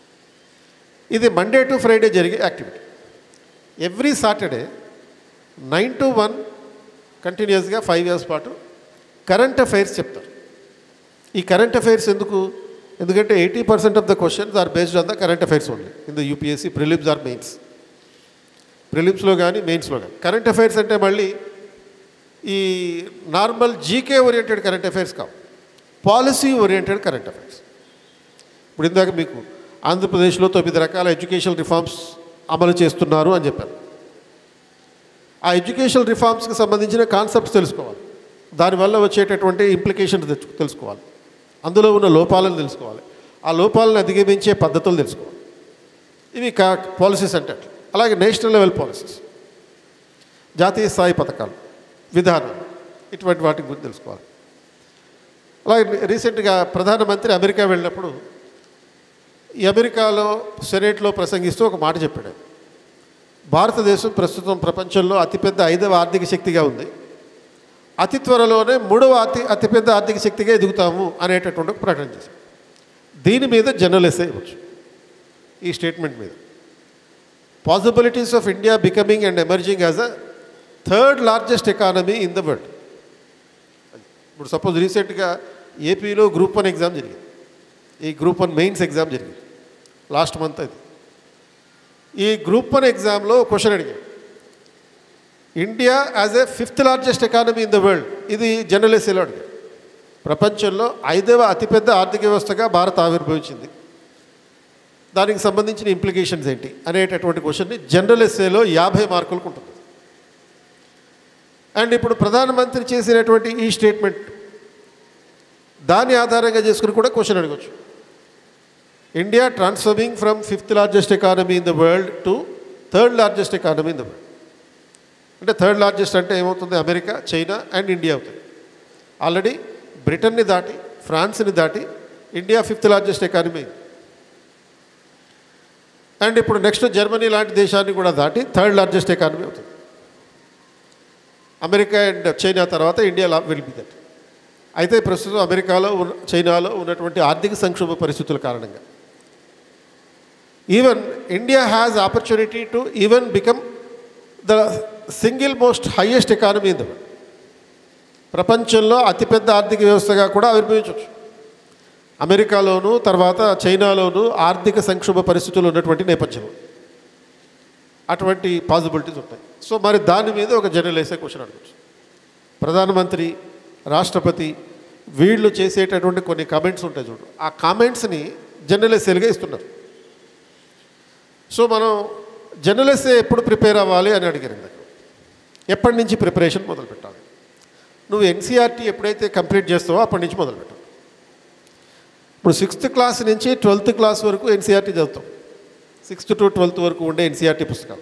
ఇది మండే టు ఫ్రైడే జరిగే activity every Saturday nine to one కంటిన్యూస్గా ఫైవ్ ఇయర్స్ పాటు కరెంట్ అఫైర్స్ చెప్తారు ఈ కరెంట్ అఫైర్స్ ఎందుకు ఎందుకంటే eighty percent of the questions are based on the current affairs only in the UPSC prelims or mains ప్రిలిమ్స్లో కానీ మెయిన్స్లో కానీ కరెంట్ అఫైర్స్ అంటే మళ్ళీ ఈ normal GK oriented current affairs కావు పాలసీ ఓరియంటెడ్ కరెంట్ అఫైర్స్ ఇప్పుడు ఇందాక మీకు ఆంధ్రప్రదేశ్లో తొమ్మిది రకాల ఎడ్యుకేషన్ రిఫార్మ్స్ అమలు చేస్తున్నారు అని చెప్పారు ఆ ఎడ్యుకేషన్ రిఫార్మ్స్కి సంబంధించిన కాన్సెప్ట్స్ తెలుసుకోవాలి దానివల్ల వచ్చేటటువంటి ఇంప్లికేషన్స్ తెచ్చు తెలుసుకోవాలి అందులో ఉన్న లోపాలను తెలుసుకోవాలి ఆ లోపాలను అధిగమించే పద్ధతులు తెలుసుకోవాలి ఇవి కా పాలసీస్ అంటే అట్లా అలాగే నేషనల్ లెవెల్ పాలసీస్ జాతీయ స్థాయి పథకాలు విధానాలు ఇటువంటి వాటి గురించి తెలుసుకోవాలి అలాగే రీసెంట్గా ప్రధానమంత్రి అమెరికా వెళ్ళినప్పుడు ఈ అమెరికాలో సెనేట్లో ప్రసంగిస్తూ ఒక మాట చెప్పాడు ఆయన. భారతదేశం ప్రస్తుతం ప్రపంచంలో అతిపెద్ద ఐదవ ఆర్థిక శక్తిగా ఉంది అతి త్వరలోనే మూడవ అతి అతిపెద్ద ఆర్థిక శక్తిగా ఎదుగుతాము అనేటటువంటి ఒక ప్రకటన చేశాం దీని మీద జనరల్ ఎస్ఏ ఇవ్వచ్చు ఈ స్టేట్మెంట్ మీద possibilities of India becoming and emerging as a third largest economy in the world ఇప్పుడు సపోజ్ రీసెంట్గా ఏపీలో గ్రూప్ వన్ ఎగ్జామ్ జరిగింది ఈ గ్రూప్ వన్ మెయిన్స్ ఎగ్జామ్ జరిగింది లాస్ట్ మంత్ అది ఈ గ్రూప్ వన్ ఎగ్జామ్లో క్వశ్చన్ అడిగారు India as a fifth largest economy in the world ఇది జనరల్ ఎస్ఏలో అడిగారు ప్రపంచంలో ఐదవ అతిపెద్ద ఆర్థిక వ్యవస్థగా భారత్ ఆవిర్భవించింది దానికి సంబంధించిన ఇంప్లికేషన్స్ ఏంటి అనేటటువంటి క్వశ్చన్ని జనరల్ ఎస్ఏలో యాభై మార్కులకు ఉంటుంది అండ్ ఇప్పుడు ప్రధానమంత్రి చేసినటువంటి ఈ స్టేట్మెంట్ దాని ఆధారంగా చేసుకుని కూడా క్వశ్చన్ అడగచ్చు India transforming from fifth largest economy in the world to third largest economy in the world అంటే థర్డ్ లార్జెస్ట్ అంటే ఏమవుతుంది అమెరికా చైనా అండ్ ఇండియా అవుతుంది ఆల్రెడీ బ్రిటన్ని దాటి ఫ్రాన్స్ని దాటి India fifth largest economy and ఇప్పుడు నెక్స్ట్ జర్మనీ లాంటి దేశాన్ని కూడా దాటి థర్డ్ లార్జెస్ట్ ఎకానమీ అవుతుంది అమెరికా అండ్ చైనా తర్వాత ఇండియా విల్ బి దట్ అయితే ప్రస్తుతం అమెరికాలో ఉన్న చైనాలో ఉన్నటువంటి ఆర్థిక సంక్షోభ పరిస్థితుల కారణంగా even India has opportunity to even become the single most highest economy in the world ప్రపంచంలో అతిపెద్ద ఆర్థిక వ్యవస్థగా కూడా ఆవిర్భవించవచ్చు అమెరికాలోను తర్వాత చైనాలోను ఆర్థిక సంక్షోభ పరిస్థితులు ఉన్నటువంటి నేపథ్యంలో అటువంటి పాసిబిలిటీస్ ఉంటాయి సో మరి దాని మీద ఒక జనరల్ వేసే క్వశ్చన్ అడగచ్చు ప్రధానమంత్రి రాష్ట్రపతి వీళ్ళు చేసేటటువంటి కొన్ని కామెంట్స్ ఉంటాయి చూడు ఆ కామెంట్స్ని జనరల్ ఎస్ఏలుగా ఇస్తున్నారు సో మనం జనరల్ ఎస్ఏ ఎప్పుడు ప్రిపేర్ అవ్వాలి అని అడిగారు ఇందాక ఎప్పటి నుంచి ప్రిపరేషన్ మొదలు పెట్టాలి నువ్వు ఎన్సీఆర్టీ ఎప్పుడైతే కంప్లీట్ చేస్తావో అప్పటి నుంచి మొదలు పెట్టాలి ఇప్పుడు సిక్స్త్ క్లాస్ నుంచి ట్వెల్త్ క్లాస్ వరకు ఎన్సీఆర్టీ చదువుతాం సిక్స్త్ టు ట్వెల్త్ వరకు ఉండే ఎన్సీఆర్టీ పుస్తకాలు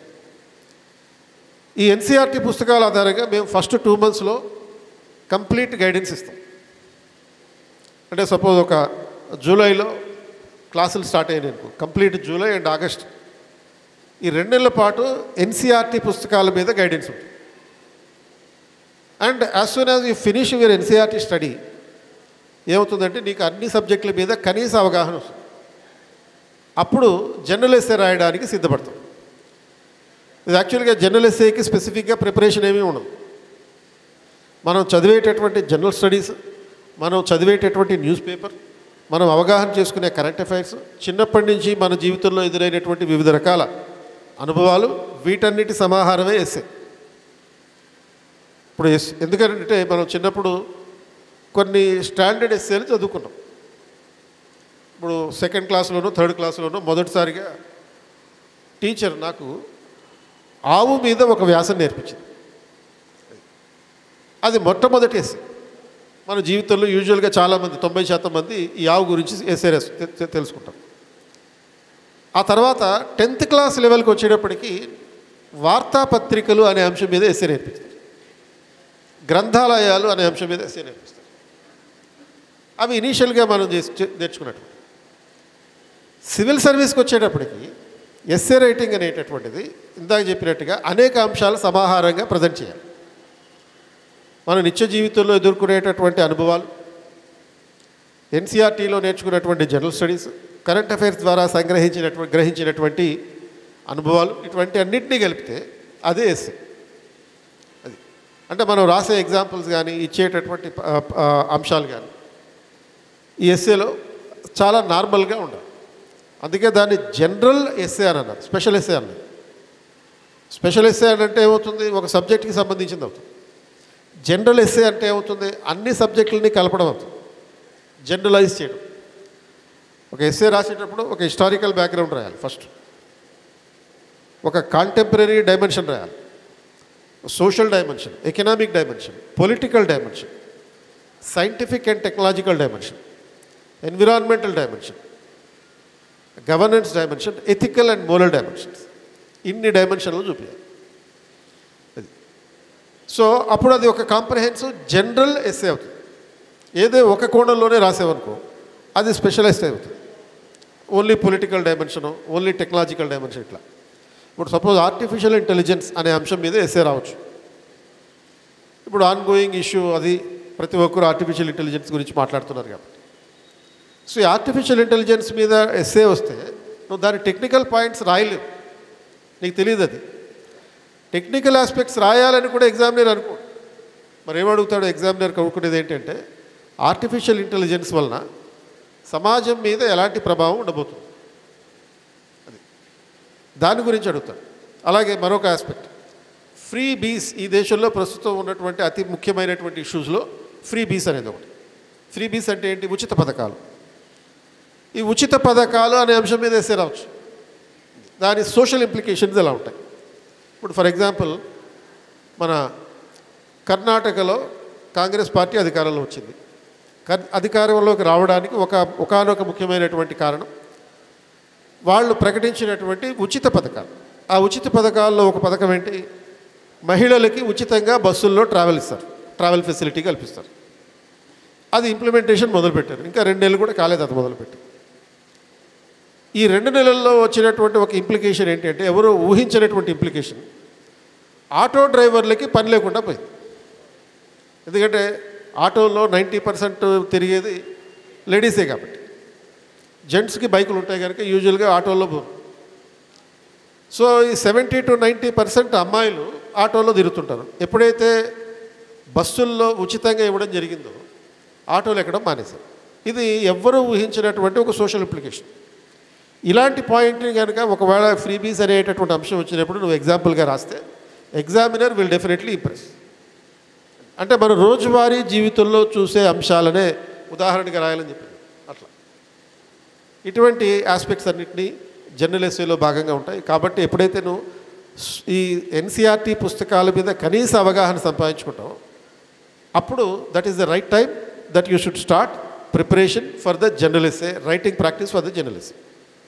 ఈ ఎన్సీఆర్టీ పుస్తకాల ఆధారంగా మేము ఫస్ట్ టూ మంత్స్లో కంప్లీట్ గైడెన్స్ ఇస్తాం అంటే సపోజ్ ఒక జూలైలో క్లాసులు స్టార్ట్ అయినాయి అనుకో కంప్లీట్ జూలై అండ్ ఆగస్ట్ ఈ రెండు నెలల పాటు ఎన్సీఆర్టీ పుస్తకాల మీద గైడెన్స్ ఉంటుంది and as soon as you finish your NCERT study ఏమవుతుందంటే నీకు అన్ని సబ్జెక్టుల మీద కనీస అవగాహన వస్తుంది అప్పుడు జనరల్ ఎస్ఏ రాయడానికి సిద్ధపడతాం ఇది యాక్చువల్గా జనరల్ ఎస్ఏకి స్పెసిఫిక్గా ప్రిపరేషన్ ఏమీ ఉండదు మనం చదివేటటువంటి జనరల్ స్టడీస్ మనం చదివేటటువంటి న్యూస్ పేపర్ మనం అవగాహన చేసుకునే కరెంట్ అఫైర్స్ చిన్నప్పటి నుంచి మన జీవితంలో ఎదురైనటువంటి వివిధ రకాల అనుభవాలు వీటన్నిటి సమాహారమే ఎస్ఏ ఇప్పుడు ఎస్ ఎందుకంటే మనం చిన్నప్పుడు కొన్ని స్టాండర్డ్ ఎస్ఏలు చదువుకున్నాం ఇప్పుడు సెకండ్ క్లాస్లోనూ థర్డ్ క్లాస్లోనూ మొదటిసారిగా టీచర్ నాకు ఆవు మీద ఒక వ్యాసం నేర్పించింది అది మొట్టమొదటి ఎస్సే మన జీవితంలో యూజువల్గా చాలామంది తొంభై శాతం మంది ఈ ఆవు గురించి ఎస్ఏ రెస్ తెలుసుకుంటారు ఆ తర్వాత టెన్త్ క్లాస్ లెవెల్కి వచ్చేటప్పటికి వార్తాపత్రికలు అనే అంశం మీద ఎస్ఏ నేర్పిస్తారు గ్రంథాలయాలు అనే అంశం మీద ఎస్ఏ నేర్పిస్తారు అవి ఇనీషియల్గా మనం చేసి నేర్చుకున్నట్టు సివిల్ సర్వీస్కి వచ్చేటప్పటికి ఎస్ఏ రైటింగ్ అనేటటువంటిది ఇందాక చెప్పినట్టుగా అనేక అంశాలు సమాహారంగా ప్రజెంట్ చేయాలి మన నిత్య జీవితంలో ఎదుర్కొనేటటువంటి అనుభవాలు ఎన్సీఆర్టీలో నేర్చుకున్నటువంటి జనరల్ స్టడీస్ కరెంట్ అఫైర్స్ ద్వారా సంగ్రహించినటువంటి గ్రహించినటువంటి అనుభవాలు ఇటువంటి అన్నింటినీ కలిపితే అదే ఎస్ఏ అది అంటే మనం రాసే ఎగ్జాంపుల్స్ కానీ ఇచ్చేటటువంటి ప- ఆ, అంశాలు కానీ ఈ ఎస్ఏలో చాలా నార్మల్గా ఉండాలి అందుకే దాన్ని జనరల్ ఎస్ఏ అని అన్నారు స్పెషల్ ఎస్ఏ అన్నారు స్పెషల్ ఎస్ఏ అని అంటే ఏమవుతుంది ఒక సబ్జెక్ట్కి సంబంధించింది అవుతుంది జనరల్ ఎస్ఏ అంటే ఏమవుతుంది అన్ని సబ్జెక్టులని కలపడం అవుతుంది జనరలైజ్ చేయడం ఒక ఎస్ఏ రాసేటప్పుడు ఒక హిస్టారికల్ బ్యాక్గ్రౌండ్ రాయాలి ఫస్ట్ ఒక కాంటెంపరీ డైమెన్షన్ రాయాలి social dimension economic dimension political dimension scientific and technological dimension environmental dimension governance dimension ethical and moral dimensions ఇన్ని డైమెన్షన్లు చూపించాలి అది సో అప్పుడు అది ఒక కాంప్రహెన్సివ్ జనరల్ ఎస్ఏ అవుతుంది ఏదో ఒక కోణంలోనే రాసేవనుకో అది స్పెషలైజ్డ్ అవుతుంది only political dimension only technological dimension ఇట్లా ఇప్పుడు సపోజ్ ఆర్టిఫిషియల్ ఇంటెలిజెన్స్ అనే అంశం మీద ఎస్ఏ రావచ్చు ఇప్పుడు ఆన్ గోయింగ్ ఇష్యూ అది ప్రతి ఒక్కరు ఆర్టిఫిషియల్ ఇంటెలిజెన్స్ గురించి మాట్లాడుతున్నారు కాబట్టి సో ఈ ఆర్టిఫిషియల్ ఇంటెలిజెన్స్ మీద ఎస్ఏ వస్తే నువ్వు దాని టెక్నికల్ పాయింట్స్ రాయలేవు నీకు తెలియదు అది టెక్నికల్ ఆస్పెక్ట్స్ రాయాలని కూడా ఎగ్జామినర్ అనుకో మరి ఏమడుగుతాడు ఎగ్జామినర్ కనుక్కునేది ఏంటంటే ఆర్టిఫిషియల్ ఇంటెలిజెన్స్ వలన సమాజం మీద ఎలాంటి ప్రభావం ఉండబోతుంది అది దాని గురించి అడుగుతాడు అలాగే మరొక ఆస్పెక్ట్ ఫ్రీ బీస్ ఈ దేశంలో ప్రస్తుతం ఉన్నటువంటి అతి ముఖ్యమైనటువంటి ఇష్యూస్లో ఫ్రీ బీస్ అనేది ఒకటి ఫ్రీ బీస్ అంటే ఏంటి ఉచిత పథకాలు ఈ ఉచిత పథకాలు అనే అంశం మీద వేసే రావచ్చు దాని సోషల్ ఇంప్లికేషన్స్ ఎలా ఉంటాయి ఇప్పుడు ఫర్ ఎగ్జాంపుల్ మన కర్ణాటకలో కాంగ్రెస్ పార్టీ అధికారంలో వచ్చింది కర్- అధికారంలోకి రావడానికి ఒక ఒకానొక ముఖ్యమైనటువంటి కారణం వాళ్ళు ప్రకటించినటువంటి ఉచిత పథకాలు ఆ ఉచిత పథకాల్లో ఒక పథకం ఏంటి మహిళలకి ఉచితంగా బస్సుల్లో ట్రావెల్ ఇస్తారు ట్రావెల్ ఫెసిలిటీ కల్పిస్తారు అది ఇంప్లిమెంటేషన్ మొదలుపెట్టారు ఇంకా రెండు నెలలు కూడా కాలేదు అది మొదలుపెట్టి ఈ రెండు నెలల్లో వచ్చినటువంటి ఒక ఇంప్లికేషన్ ఏంటంటే ఎవరు ఊహించినటువంటి ఇంప్లికేషన్ ఆటో డ్రైవర్లకి పని లేకుండా పోయింది ఎందుకంటే ఆటోలో నైంటీ పర్సెంట్ తిరిగేది లేడీసే కాబట్టి జెంట్స్కి బైకులు ఉంటాయి కనుక యూజువల్గా ఆటోలో పోరు సో ఈ సెవెంటీ టు నైంటీ పర్సెంట్ అమ్మాయిలు ఆటోలో తిరుగుతుంటారు ఎప్పుడైతే బస్సుల్లో ఉచితంగా ఇవ్వడం జరిగిందో ఆటోలు ఎక్కడం మానేశారు ఇది ఎవ్వరూ ఊహించినటువంటి ఒక సోషల్ ఇంప్లికేషన్ ఇలాంటి పాయింట్ని కనుక ఒకవేళ ఫ్రీబీస్ అనేటటువంటి అంశం వచ్చినప్పుడు నువ్వు ఎగ్జాంపుల్గా రాస్తే ఎగ్జామినర్ విల్ డెఫినెట్లీ ఇంప్రెస్ అంటే మన రోజువారీ జీవితంలో చూసే అంశాలనే ఉదాహరణగా రాయాలని చెప్పింది అట్లా ఇటువంటి ఆస్పెక్ట్స్ అన్నింటినీ జర్నల్ ఎస్ఏలో భాగంగా ఉంటాయి కాబట్టి ఎప్పుడైతే నువ్వు స్- ఈ ఎన్సీఆర్టీ పుస్తకాల మీద కనీస అవగాహన సంపాదించుకుంటావు అప్పుడు that is the right time that you should start preparation for the general essay writing practice for the general essay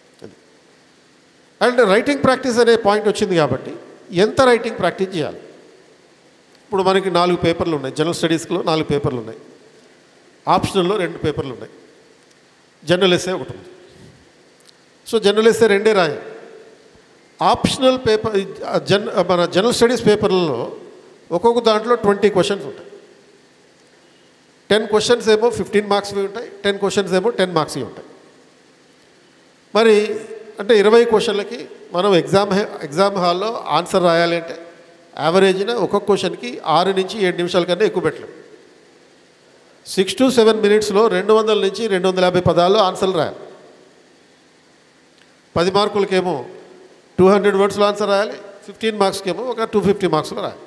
and writing practice అనే పాయింట్ వచ్చింది కాబట్టి ఎంత రైటింగ్ ప్రాక్టీస్ చేయాలి ఇప్పుడు మనకి నాలుగు పేపర్లు ఉన్నాయి జనరల్ స్టడీస్లో నాలుగు పేపర్లు ఉన్నాయి ఆప్షనల్లో రెండు పేపర్లు ఉన్నాయి జనరల్ ఎస్ఏ ఒకటి ఉంది సో జనరల్ ఎస్ఏ రెండే రాయాలి ఆప్షనల్ పేపర్ జన్ మన జనరల్ స్టడీస్ పేపర్లలో ఒక్కొక్క దాంట్లో ట్వంటీ క్వశ్చన్స్ ఉంటాయి టెన్ క్వశ్చన్స్ ఏమో ఫిఫ్టీన్ మార్క్స్వి ఉంటాయి టెన్ క్వశ్చన్స్ ఏమో టెన్ మార్క్స్వి ఉంటాయి మరి అంటే ఇరవై క్వశ్చన్లకి మనం ఎగ్జామ్ హే- ఎగ్జామ్ హాల్లో ఆన్సర్ రాయాలి అంటే యావరేజ్న ఒక్కొక్క క్వశ్చన్కి ఆరు నుంచి ఏడు నిమిషాల కన్నా ఎక్కువ పెట్టలేం సిక్స్ టు సెవెన్ మినిట్స్లో రెండు వందల నుంచి రెండు వందల యాభై పదాలు ఆన్సర్లు రాయాలి పది మార్కులకేమో టూ హండ్రెడ్ వర్డ్స్లో ఆన్సర్ రాయాలి ఫిఫ్టీన్ మార్క్స్కేమో ఒక టూ ఫిఫ్టీ మార్క్స్లో రాయాలి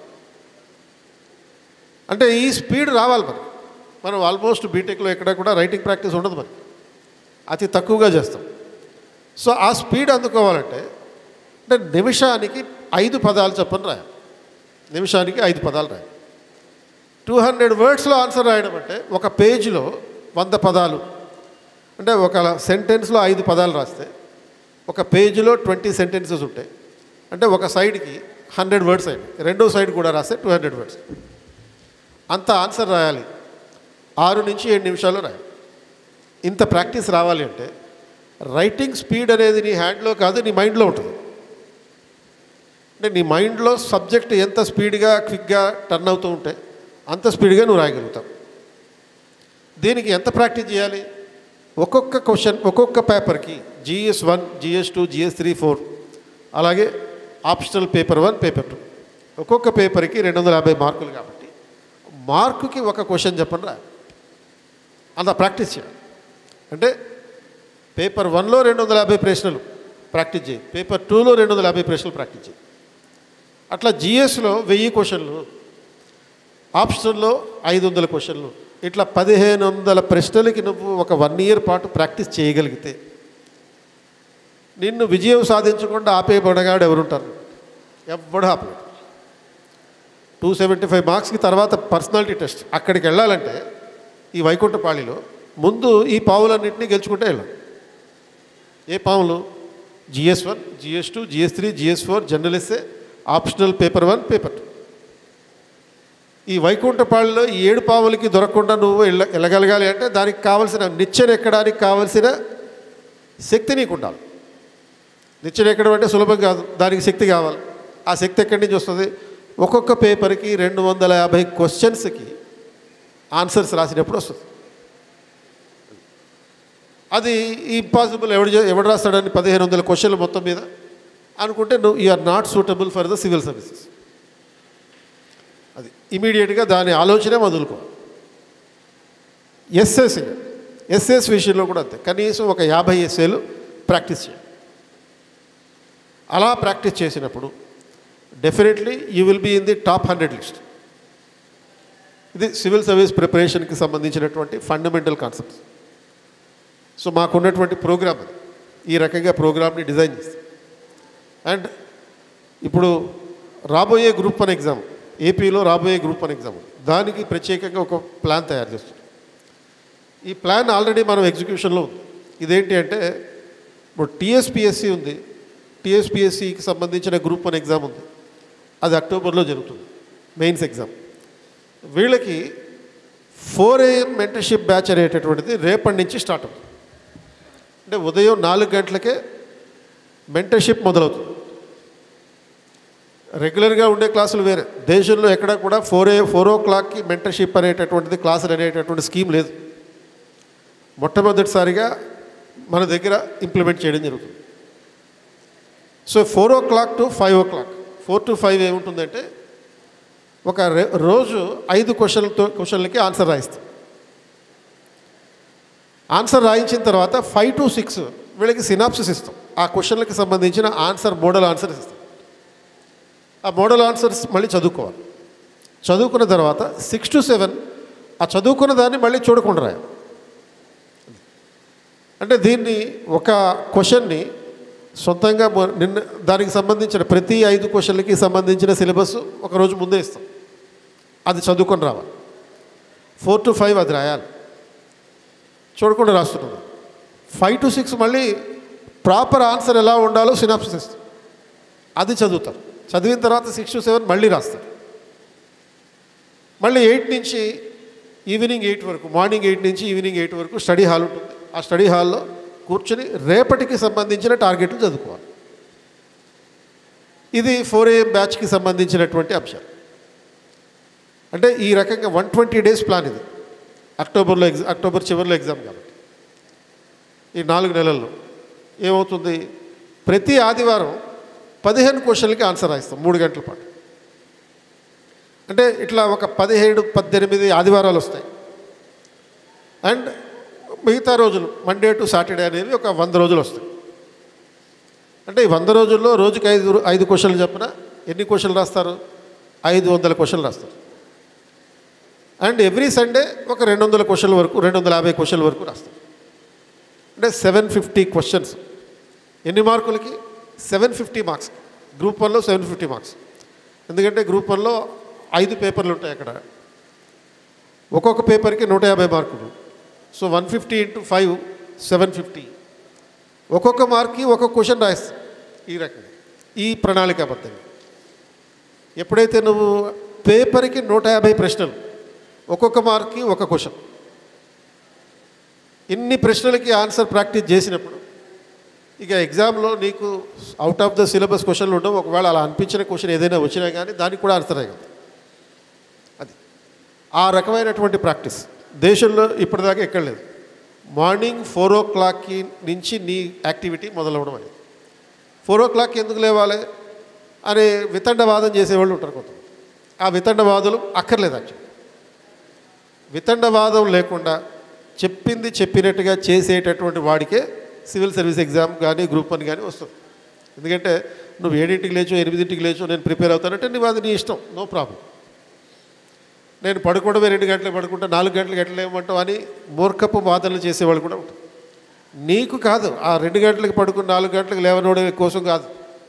అంటే ఈ స్పీడ్ రావాలి మనకి మనం ఆల్మోస్ట్ బీటెక్లో ఎక్కడ కూడా రైటింగ్ ప్రాక్టీస్ ఉండదు మనకి అతి తక్కువగా చేస్తాం సో ఆ స్పీడ్ అందుకోవాలంటే అంటే నిమిషానికి ఐదు పదాలు చెప్పని రాయాలి నిమిషానికి ఐదు పదాలు రాయాలి టూ హండ్రెడ్ వర్డ్స్లో ఆన్సర్ రాయడం అంటే ఒక పేజీలో వంద పదాలు అంటే ఒక సెంటెన్స్లో ఐదు పదాలు రాస్తే ఒక పేజీలో ట్వంటీ సెంటెన్సెస్ ఉంటాయి అంటే ఒక సైడ్కి హండ్రెడ్ వర్డ్స్ అయింది రెండో సైడ్ కూడా రాస్తే టూ హండ్రెడ్ వర్డ్స్ అంత ఆన్సర్ రాయాలి ఆరు నుంచి ఏడు నిమిషాల్లో రాయాలి ఇంత ప్రాక్టీస్ రావాలి అంటే రైటింగ్ స్పీడ్ అనేది నీ హ్యాండ్లో కాదు నీ మైండ్లో ఉంటుంది అంటే నీ మైండ్లో సబ్జెక్ట్ ఎంత స్పీడ్గా క్విక్గా టర్న్ అవుతూ ఉంటే అంత స్పీడ్గా నువ్వు రాయగలుగుతావు దీనికి ఎంత ప్రాక్టీస్ చేయాలి ఒక్కొక్క క్వశ్చన్ ఒక్కొక్క పేపర్కి GS one GS two GS three four అలాగే optional paper one paper two ఒక్కొక్క పేపర్కి రెండు వందల యాభై మార్కులు కాబట్టి మార్కుకి ఒక క్వశ్చన్ చెప్పండి రా అంత ప్రాక్టీస్ చేయాలి అంటే పేపర్ వన్లో రెండు వందల యాభై ప్రశ్నలు ప్రాక్టీస్ చేయి పేపర్ టూలో రెండు వందల యాభై ప్రశ్నలు ప్రాక్టీస్ చేయి అట్లా జిఎస్లో వెయ్యి క్వశ్చన్లు ఆప్షన్లో ఐదు వందల క్వశ్చన్లు ఇట్లా పదిహేను వందల ప్రశ్నలకి నువ్వు ఒక వన్ ఇయర్ పాటు ప్రాక్టీస్ చేయగలిగితే నిన్ను విజయం సాధించకుండా ఆపే బడగాడు ఎవరుంటారు ఎవ్వడు ఆపలేడు టూ సెవెంటీ ఫైవ్ మార్క్స్కి తర్వాత పర్సనాలిటీ టెస్ట్ అక్కడికి వెళ్ళాలంటే ఈ వైకుంఠపాళిలో ముందు ఈ పావులన్నింటినీ గెలుచుకుంటే వెళ్ళాం ఏ పాములు GS one GS two GS three GS four general essay optional paper one paper two ఈ వైకుంఠపాళిలో ఈ ఏడు పాములకి దొరకకుండా నువ్వు వెళ్ళ వెళ్ళగలగాలి అంటే దానికి కావలసిన నిచ్చెన ఎక్కడానికి కావలసిన శక్తి నీకు ఉండాలి నిచ్చెన ఎక్కడం అంటే సులభం కాదు దానికి శక్తి కావాలి ఆ శక్తి ఎక్కడి నుంచి వస్తుంది ఒక్కొక్క పేపర్కి రెండు వందల యాభై క్వశ్చన్స్కి ఆన్సర్స్ రాసినప్పుడు వస్తుంది అది ఇంపాసిబుల్ ఎవడు చే- ఎవడు రాస్తాడని పదిహేను వందల క్వశ్చన్లు మొత్తం మీద అనుకుంటే నువ్వు are not suitable for the civil services అది ఇమీడియట్గా దాని ఆలోచనే వదులుకో ఎస్ఎస్ ఎస్ఎస్ విషయంలో కూడా అంతే కనీసం ఒక యాభై ఎస్ఏలు ప్రాక్టీస్ చేయాలి అలా ప్రాక్టీస్ చేసినప్పుడు definitely you will be in the top hundred list ఇది సివిల్ సర్వీస్ ప్రిపరేషన్కి సంబంధించినటువంటి ఫండమెంటల్ కాన్సెప్ట్స్ సో మాకున్నటువంటి ప్రోగ్రామ్ అది ఈ రకంగా ప్రోగ్రామ్ని డిజైన్ చేస్తాం అండ్ ఇప్పుడు రాబోయే గ్రూప్ వన్ ఎగ్జామ్ ఏపీలో రాబోయే గ్రూప్ వన్ ఎగ్జామ్ దానికి ప్రత్యేకంగా ఒక ప్లాన్ తయారు చేస్తున్నాం ఈ ప్లాన్ ఆల్రెడీ మనం ఎగ్జిక్యూషన్లో ఉంది ఇదేంటి అంటే ఇప్పుడు టీఎస్పిఎస్సి ఉంది టీఎస్పిఎస్సికి సంబంధించిన గ్రూప్ వన్ ఎగ్జామ్ ఉంది అది అక్టోబర్లో జరుగుతుంది మెయిన్స్ ఎగ్జామ్ వీళ్ళకి ఫోర్ ఏఎం మెంటర్షిప్ బ్యాచ్ అనేటటువంటిది రేపటి నుంచి స్టార్ట్ అవుతుంది అంటే ఉదయం నాలుగు గంటలకే మెంటర్షిప్ మొదలవుతుంది రెగ్యులర్గా ఉండే క్లాసులు వేరే దేశంలో ఎక్కడ కూడా ఫోర్ ఏ ఫోర్ ఓ క్లాక్కి మెంటర్షిప్ అనేటటువంటిది క్లాసులు అనేటటువంటి స్కీమ్ లేదు మొట్టమొదటిసారిగా మన దగ్గర ఇంప్లిమెంట్ చేయడం జరుగుతుంది so four o'clock to five o'clock four to five ఏముంటుందంటే ఒక రె- రోజు ఐదు క్వశ్చన్లతో క్వశ్చన్లకి ఆన్సర్ రాయిస్తాం ఆన్సర్ రాయించిన తర్వాత ఫైవ్ టు సిక్స్ వీళ్ళకి సినాప్సిస్ ఇస్తాం ఆ క్వశ్చన్లకి సంబంధించిన ఆన్సర్ మోడల్ ఆన్సర్స్ ఇస్తాం ఆ మోడల్ ఆన్సర్స్ మళ్ళీ చదువుకోవాలి చదువుకున్న తర్వాత సిక్స్ టు సెవెన్ ఆ చదువుకున్న దాన్ని మళ్ళీ చూడకుండా రాయాలి అంటే దీన్ని ఒక క్వశ్చన్ని సొంతంగా మొ- నిన్న దానికి సంబంధించిన ప్రతి ఐదు క్వశ్చన్లకి సంబంధించిన సిలబస్ ఒకరోజు ముందే ఇస్తాం అది చదువుకొని రావాలి ఫోర్ టు ఫైవ్ అది రాయాలి చూడకుండా రాస్తున్నాను ఫైవ్ టు సిక్స్ మళ్ళీ ప్రాపర్ ఆన్సర్ ఎలా ఉండాలో సినాప్సిస్ ఇస్తాం అది చదువుతారు చదివిన తర్వాత సిక్స్ టు సెవెన్ మళ్ళీ రాస్తారు మళ్ళీ ఎయిట్ నుంచి ఈవినింగ్ ఎయిట్ వరకు మార్నింగ్ ఎయిట్ నుంచి ఈవినింగ్ ఎయిట్ వరకు స్టడీ హాల్ ఉంటుంది ఆ స్టడీ హాల్లో కూర్చొని రేపటికి సంబంధించిన టార్గెట్లు చదువుకోవాలి ఇది ఫోర్ ఏఎం బ్యాచ్కి సంబంధించినటువంటి అంశం అంటే ఈ రకంగా వన్ ట్వంటీ డేస్ ప్లాన్ ఇది అక్టోబర్లో ఎగ్జా అక్టోబర్ చివరిలో ఎగ్జామ్ కాబట్టి ఈ నాలుగు నెలల్లో ఏమవుతుంది ప్రతి ఆదివారం పదిహేను క్వశ్చన్లకి ఆన్సర్ రాయిస్తాం మూడు గంటల పాటు అంటే ఇట్లా ఒక పదిహేడు పద్దెనిమిది ఆదివారాలు వస్తాయి అండ్ మిగతా రోజులు మండే టు సాటర్డే అనేవి ఒక వంద రోజులు వస్తాయి అంటే ఈ వంద రోజుల్లో రోజుకి ఐదు ఐదు క్వశ్చన్లు చెప్పిన ఎన్ని క్వశ్చన్లు రాస్తారు ఐదు వందల క్వశ్చన్లు రాస్తారు అండ్ ఎవ్రీ సండే ఒక రెండు వందల క్వశ్చన్ల వరకు రెండు వందల యాభై క్వశ్చన్ల వరకు రాస్తారు అంటే సెవెన్ ఫిఫ్టీ క్వశ్చన్స్ ఎన్ని మార్కులకి సెవెన్ ఫిఫ్టీ మార్క్స్ గ్రూప్ వన్లో సెవెన్ ఫిఫ్టీ మార్క్స్ ఎందుకంటే గ్రూప్ వన్లో ఐదు పేపర్లు ఉంటాయి అక్కడ ఒక్కొక్క పేపర్కి నూట యాభై మార్కులు so one fifty into five seven fifty ఒక్కొక్క మార్క్కి ఒక్కొక్క క్వశ్చన్ రాయిస్తాం ఈ రకంగా ఈ ప్రణాళికాబద్ధంగా ఎప్పుడైతే నువ్వు పేపర్కి నూట యాభై ప్రశ్నలు ఒక్కొక్క మార్క్కి ఒక క్వశ్చన్ ఇన్ని ప్రశ్నలకి ఆన్సర్ ప్రాక్టీస్ చేసినప్పుడు ఇక ఎగ్జామ్లో నీకు అవుట్ ఆఫ్ ద సిలబస్ క్వశ్చన్లు ఉండవు ఒకవేళ అలా అనిపించిన క్వశ్చన్ ఏదైనా వచ్చినా కానీ దానికి కూడా ఆన్సర్ అయ్యింది అది ఆ రకమైనటువంటి ప్రాక్టీస్ దేశంలో ఇప్పటిదాకా ఎక్కడ లేదు మార్నింగ్ ఫోర్ ఓ క్లాక్కి నుంచి నీ యాక్టివిటీ మొదలవడం అనేది ఫోర్ ఓ క్లాక్కి ఎందుకు లేవాలి అనే వితండవాదం చేసేవాళ్ళు ఉంటారు కొంతమంది ఆ వితండవాదులు అక్కర్లేదు యాక్చువల్లీ వితండవాదం లేకుండా చెప్పింది చెప్పినట్టుగా చేసేటటువంటి వాడికే సివిల్ సర్వీస్ ఎగ్జామ్ కానీ గ్రూప్ వన్ కానీ వస్తుంది ఎందుకంటే నువ్వు ఏడింటికి లేచో ఎనిమిదింటికి లేచో నేను ప్రిపేర్ అవుతానంటే నువ్వు అది నీ ఇష్టం నో ప్రాబ్లం నేను పడుకోవడమే రెండు గంటలకు పడుకుంటా నాలుగు గంటలకు ఎట్లా లేవమంటావు అని మూర్ఖపు వాదనలు చేసేవాళ్ళు కూడా ఉంటారు నీకు కాదు ఆ రెండు గంటలకు పడుకుని నాలుగు గంటలకు లేవనోడే కోసం కాదు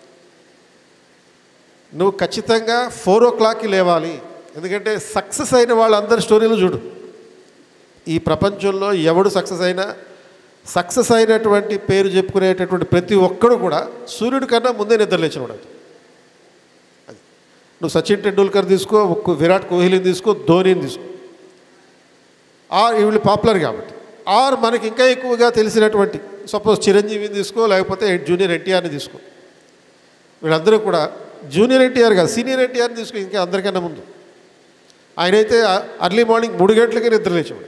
నువ్వు ఖచ్చితంగా ఫోర్ ఓ క్లాక్కి లేవాలి ఎందుకంటే సక్సెస్ అయిన వాళ్ళందరి స్టోరీలు చూడు ఈ ప్రపంచంలో ఎవడు సక్సెస్ అయినా సక్సెస్ అయినటువంటి పేరు చెప్పుకునేటటువంటి ప్రతి ఒక్కడు కూడా సూర్యుడి కన్నా ముందే నిద్రలేచినవాడు అది నువ్వు సచిన్ టెండూల్కర్ తీసుకో ఒక్క విరాట్ కోహ్లీని తీసుకో ధోనీని తీసుకో ఆ వీళ్ళు పాపులర్ కాబట్టి ఆర్ మనకి ఇంకా ఎక్కువగా తెలిసినటువంటి సపోజ్ చిరంజీవిని తీసుకో లేకపోతే జూనియర్ ఎన్టీఆర్ని తీసుకో వీళ్ళందరూ కూడా జూనియర్ ఎన్టీఆర్ కాదు సీనియర్ ఎన్టీఆర్ని తీసుకో ఇంకా అందరికన్నా ముందు ఆయనైతే అర్లీ మార్నింగ్ మూడు గంటలకే నిద్ర లేచేవాడు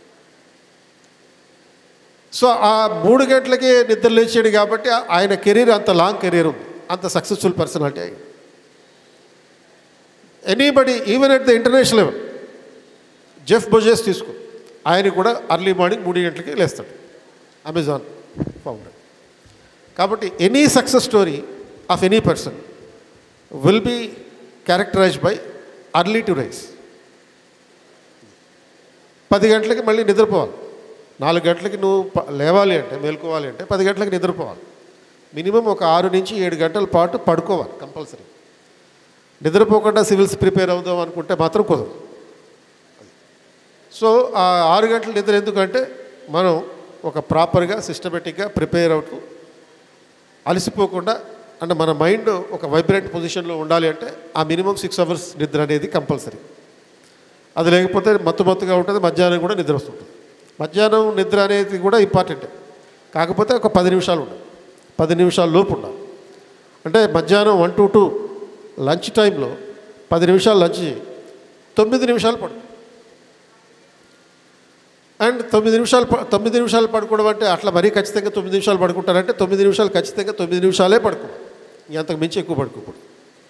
సో ఆ మూడు గంటలకే నిద్ర లేచాడు కాబట్టి ఆయన కెరీర్ అంత లాంగ్ కెరీర్ ఉంది అంత సక్సెస్ఫుల్ పర్సనాలిటీ అయింది anybody even at the international level Jeff Bezos తీసుకో ఆయన కూడా అర్లీ మార్నింగ్ మూడు గంటలకి లేస్తాడు అమెజాన్ ఫౌండర్ కాబట్టి any success story of any person will be characterised by early to rise పది గంటలకి మళ్ళీ నిద్రపోవాలి నాలుగు గంటలకి నువ్వు ప- లేవాలి అంటే మేల్కోవాలి అంటే పది గంటలకి నిద్రపోవాలి మినిమం ఒక ఆరు నుంచి ఏడు గంటల పాటు పడుకోవాలి కంపల్సరీ నిద్రపోకుండా సివిల్స్ ప్రిపేర్ అవుదాం అనుకుంటే మాత్రం కుదరదు సో ఆ ఆరు గంటల నిద్ర ఎందుకంటే మనం ఒక ప్రాపర్గా సిస్టమేటిక్గా ప్రిపేర్ అవుతూ అలసిపోకుండా అంటే మన మైండ్ ఒక వైబ్రెంట్ పొజిషన్లో ఉండాలి అంటే ఆ మినిమం సిక్స్ అవర్స్ నిద్ర అనేది కంపల్సరీ అది లేకపోతే మత్తు మత్తుగా ఉంటుంది మధ్యాహ్నం కూడా నిద్ర వస్తుంటుంది మధ్యాహ్నం నిద్ర అనేది కూడా ఇంపార్టెంటే కాకపోతే ఒక పది నిమిషాలు ఉండాలి పది నిమిషాల లోపు ఉండాలి అంటే మధ్యాహ్నం వన్ టు టూ లంచ్ టైంలో పది నిమిషాలు లంచ్ చేయి తొమ్మిది నిమిషాలు పడు అండ్ తొమ్మిది నిమిషాలు ప- తొమ్మిది నిమిషాలు పడుకోవడం అంటే అట్లా మరీ ఖచ్చితంగా తొమ్మిది నిమిషాలు పడుకుంటారంటే తొమ్మిది నిమిషాలు ఖచ్చితంగా తొమ్మిది నిమిషాలే పడుకో ఇంతకు మించి ఎక్కువ పడుకోకూడదు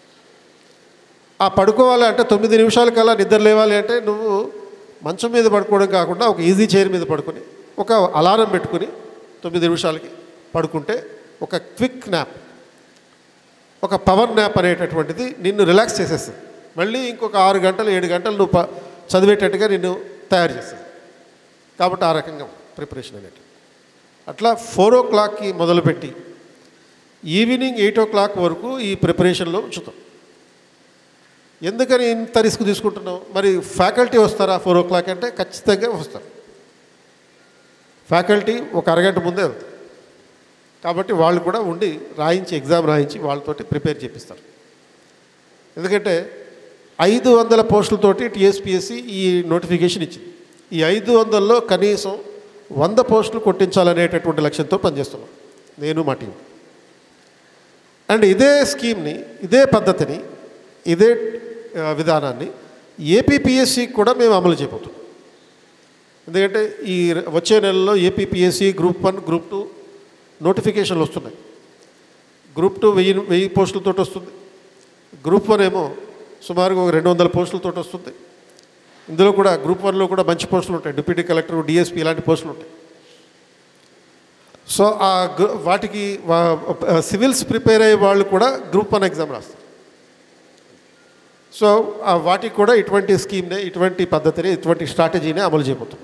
ఆ పడుకోవాలి అంటే తొమ్మిది నిమిషాల కల్లా నిద్ర లేవాలి అంటే నువ్వు మంచం మీద పడుకోవడం కాకుండా ఒక ఈజీ చైర్ మీద పడుకొని ఒక అలారం పెట్టుకుని తొమ్మిది నిమిషాలకి పడుకుంటే ఒక క్విక్ న్యాప్ ఒక పవర్ న్యాప్ అనేటటువంటిది నిన్ను రిలాక్స్ చేసేస్తుంది మళ్ళీ ఇంకొక ఆరు గంటలు ఏడు గంటలు నువ్వు ప చదివేటట్టుగా నిన్ను తయారు చేస్తుంది కాబట్టి ఆ రకంగా ప్రిపరేషన్ అనేది అట్లా ఫోర్ ఓ క్లాక్కి మొదలుపెట్టి ఈవినింగ్ ఎయిట్ ఓ క్లాక్ వరకు ఈ ప్రిపరేషన్లో ఉంచుతాం ఎందుకని ఇంత రిస్క్ తీసుకుంటున్నావు మరి ఫ్యాకల్టీ వస్తారా ఫోర్ ఓ క్లాక్ అంటే ఖచ్చితంగా వస్తారు ఫ్యాకల్టీ ఒక అరగంట ముందే వెళ్తారు కాబట్టి వాళ్ళు కూడా ఉండి రాయించి ఎగ్జామ్ రాయించి వాళ్ళతోటి ప్రిపేర్ చేపిస్తారు ఎందుకంటే ఐదు వందల పోస్టులతోటి టీఎస్పిఎస్సి ఈ నోటిఫికేషన్ ఇచ్చింది ఈ ఐదు వందల్లో కనీసం వంద పోస్టులు కొట్టించాలనేటటువంటి లక్ష్యంతో పనిచేస్తున్నాం నేను మా టీం అండ్ ఇదే స్కీమ్ని ఇదే పద్ధతిని ఇదే ఆ, విధానాన్ని ఏపీపీఎస్సికి కూడా మేము అమలు చేయబోతున్నాం ఎందుకంటే ఈ ర- వచ్చే నెలలో APPSC group one group two నోటిఫికేషన్లు వస్తున్నాయి గ్రూప్ టూ వెయ్యి వెయ్యి పోస్టులతో వస్తుంది గ్రూప్ వన్ ఏమో సుమారుగా ఒక రెండు వందల పోస్టులతో వస్తుంది ఇందులో కూడా గ్రూప్ వన్లో కూడా మంచి పోస్టులు ఉంటాయి డిప్యూటీ కలెక్టర్ డిఎస్పీ ఇలాంటి పోస్టులు ఉంటాయి సో ఆ గ్రూ- వాటికి వా- సివిల్స్ ప్రిపేర్ అయ్యే వాళ్ళు కూడా గ్రూప్ వన్ ఎగ్జామ్ రాస్తారు సో ఆ వాటికి కూడా ఇటువంటి స్కీమ్నే ఇటువంటి పద్ధతిని ఇటువంటి స్ట్రాటజీనే అమలు చేయబోతున్నాం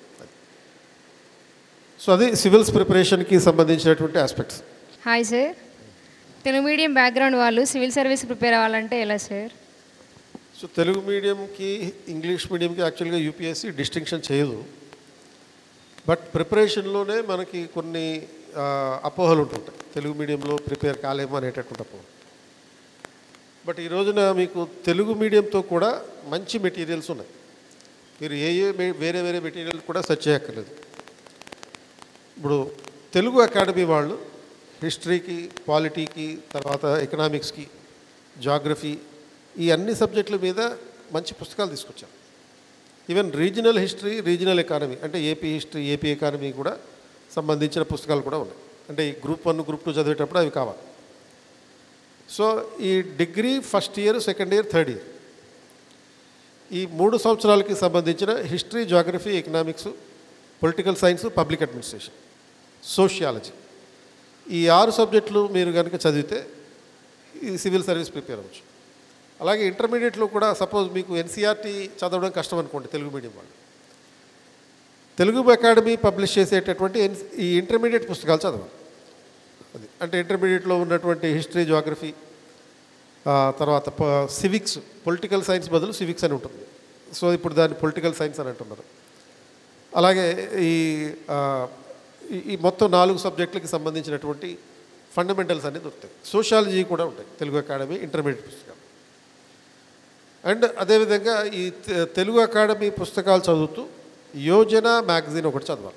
సో అది సివిల్స్ ప్రిపరేషన్కి సంబంధించినటువంటి aspects hi sir Telugu medium background వాళ్ళు సివిల్ సర్వీస్ ప్రిపేర్ అవ్వాలంటే ఎలా సార్ సో తెలుగు మీడియంకి ఇంగ్లీష్ మీడియంకి యాక్చువల్గా యూపీఎస్సీ డిస్టింక్షన్ చేయదు బట్ ప్రిపరేషన్లోనే మనకి కొన్ని ఆ, అపోహలు ఉంటుంటాయి తెలుగు మీడియంలో ప్రిపేర్ కాలేమో అనేటటువంటి అపోహలు బట్ ఈ రోజున మీకు తెలుగు మీడియంతో కూడా మంచి మెటీరియల్స్ ఉన్నాయి మీరు ఏ ఏ మే- వేరే వేరే మెటీరియల్ కూడా సెర్చ్ చేయక్కర్లేదు ఇప్పుడు తెలుగు అకాడమీ వాళ్ళు హిస్టరీకి పాలిటీకి తర్వాత ఎకనామిక్స్కి జాగ్రఫీ ఈ అన్ని సబ్జెక్టుల మీద మంచి పుస్తకాలు తీసుకొచ్చారు even regional history regional economy అంటే ఏపీ హిస్టరీ ఏపీ ఎకానమీ కూడా సంబంధించిన పుస్తకాలు కూడా ఉన్నాయి అంటే ఈ గ్రూప్ వన్ గ్రూప్ టూ చదివేటప్పుడు అవి కావాలి సో ఈ degree first year second year third year ఈ మూడు సంవత్సరాలకి సంబంధించిన history geography economics political science public administration sociology ఈ ఆరు సబ్జెక్టులు మీరు కనుక చదివితే ఈ సివిల్ సర్వీస్ ప్రిపేర్ అవ్వచ్చు అలాగే ఇంటర్మీడియట్లో కూడా సపోజ్ మీకు ఎన్సీఆర్టీ చదవడం కష్టం అనుకోండి తెలుగు మీడియం వాళ్ళు తెలుగు అకాడమీ పబ్లిష్ చేసేటటువంటి ఎన్ ఈ ఇంటర్మీడియట్ పుస్తకాలు చదవాలి అది అంటే ఇంటర్మీడియట్లో ఉన్నటువంటి హిస్టరీ జాగ్రఫీ తర్వాత సివిక్స్ పొలిటికల్ సైన్స్ బదులు సివిక్స్ అని ఉంటుంది సో ఇప్పుడు దాన్ని పొలిటికల్ సైన్స్ అని అంటున్నారు అలాగే ఈ ఆ, ఈ- ఈ మొత్తం నాలుగు సబ్జెక్టులకి సంబంధించినటువంటి ఫండమెంటల్స్ అన్నీ దొరుకుతాయి సోషాలజీ కూడా ఉంటాయి తెలుగు అకాడమీ ఇంటర్మీడియట్ పుస్తకాలు అండ్ అదేవిధంగా ఈ తె- తెలుగు అకాడమీ పుస్తకాలు చదువుతూ యోజన మ్యాగజైన్ ఒకటి చదవాలి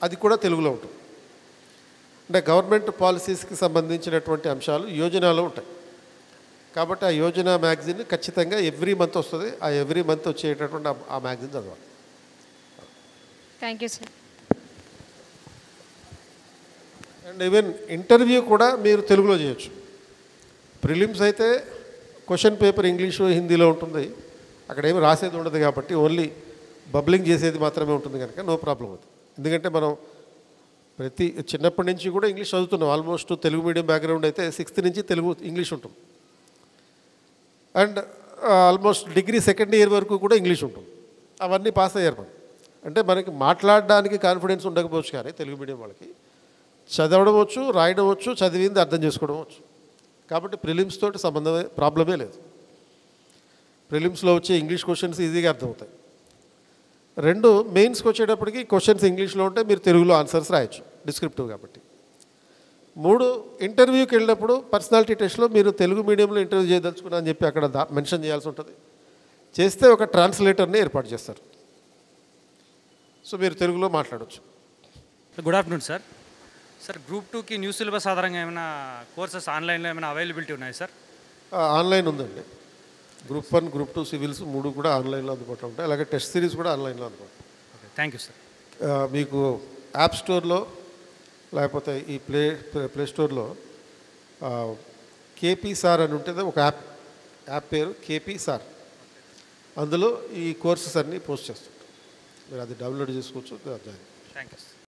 అది కూడా తెలుగులో ఉంటుంది అంటే గవర్నమెంట్ పాలసీస్కి సంబంధించినటువంటి అంశాలు యోజనలో ఉంటాయి కాబట్టి ఆ యోజన మ్యాగజైన్ ఖచ్చితంగా ఎవ్రీ మంత్ వస్తుంది ఆ ఎవ్రీ మంత్ వచ్చేటటువంటి ఆ- ఆ మ్యాగజైన్ చదవాలి thank you sir and even interview కూడా మీరు తెలుగులో చేయొచ్చు ప్రిలిమ్స్ అయితే క్వశ్చన్ పేపర్ ఇంగ్లీషు హిందీలో ఉంటుంది అక్కడ ఏమి రాసేది ఉండదు కాబట్టి ఓన్లీ బబ్లింగ్ చేసేది మాత్రమే ఉంటుంది కనుక నో ప్రాబ్లం అవుతుంది ఎందుకంటే మనం ప్రతి చిన్నప్పటి నుంచి కూడా ఇంగ్లీష్ చదువుతున్నాం ఆల్మోస్ట్ తెలుగు మీడియం బ్యాక్గ్రౌండ్ అయితే సిక్స్త్ నుంచి తెలుగు ఇంగ్లీష్ ఉంటుంది and almost degree second year వరకు కూడా ఇంగ్లీష్ ఉంటుంది అవన్నీ పాస్ అయ్యారు మనం అంటే మనకి మాట్లాడడానికి కాన్ఫిడెన్స్ ఉండకపోవచ్చు కానీ తెలుగు మీడియం వాళ్ళకి చదవడం వచ్చు రాయడం వచ్చు చదివింది అర్థం చేసుకోవడం వచ్చు కాబట్టి ప్రిలిమ్స్ తోటి సంబంధమే ప్రాబ్లమే లేదు ప్రిలిమ్స్లో వచ్చే ఇంగ్లీష్ క్వశ్చన్స్ ఈజీగా అర్థమవుతాయి రెండు మెయిన్స్కి వచ్చేటప్పటికి క్వశ్చన్స్ ఇంగ్లీష్లో ఉంటే మీరు తెలుగులో ఆన్సర్స్ రాయొచ్చు డిస్క్రిప్టివ్ కాబట్టి మూడు ఇంటర్వ్యూకి వెళ్ళినప్పుడు పర్సనాలిటీ టెస్ట్లో మీరు తెలుగు మీడియంలో ఇంటర్వ్యూ చేయదలుచుకున్నా అని చెప్పి అక్కడ దా- మెన్షన్ చేయాల్సి ఉంటుంది చేస్తే ఒక ట్రాన్స్లేటర్ని ఏర్పాటు చేస్తారు సో మీరు తెలుగులో మాట్లాడవచ్చు good afternoon sir sir group టూకి న్యూ సిలబస్ ఆధారంగా ఏమైనా కోర్సెస్ ఆన్లైన్లో ఏమైనా అవైలబిలిటీ ఉన్నాయి సార్ ఆ, ఆన్లైన్ ఉందండి group one group two civils మూడు కూడా ఆన్లైన్లో అందుబాటులో ఉంటాయి అలాగే టెస్ట్ సిరీస్ కూడా ఆన్లైన్లో అందుబాటులో ఓకే థ్యాంక్ యూ సార్ ఆ, మీకు యాప్ స్టోర్లో లేకపోతే ఈ ప్లే ప్లే- ప్లే స్టోర్లో ఆ, కేపీ సార్ అని ఉంటుంది ఒక యాప్ యాప్ పేరు కేపీ సార్ అందులో ఈ కోర్సెస్ అన్నీ పోస్ట్ చేస్తుంటాం మీరు అది డౌన్లోడ్ చేసుకోవచ్చు జాయిన్ థ్యాంక్ యూ సార్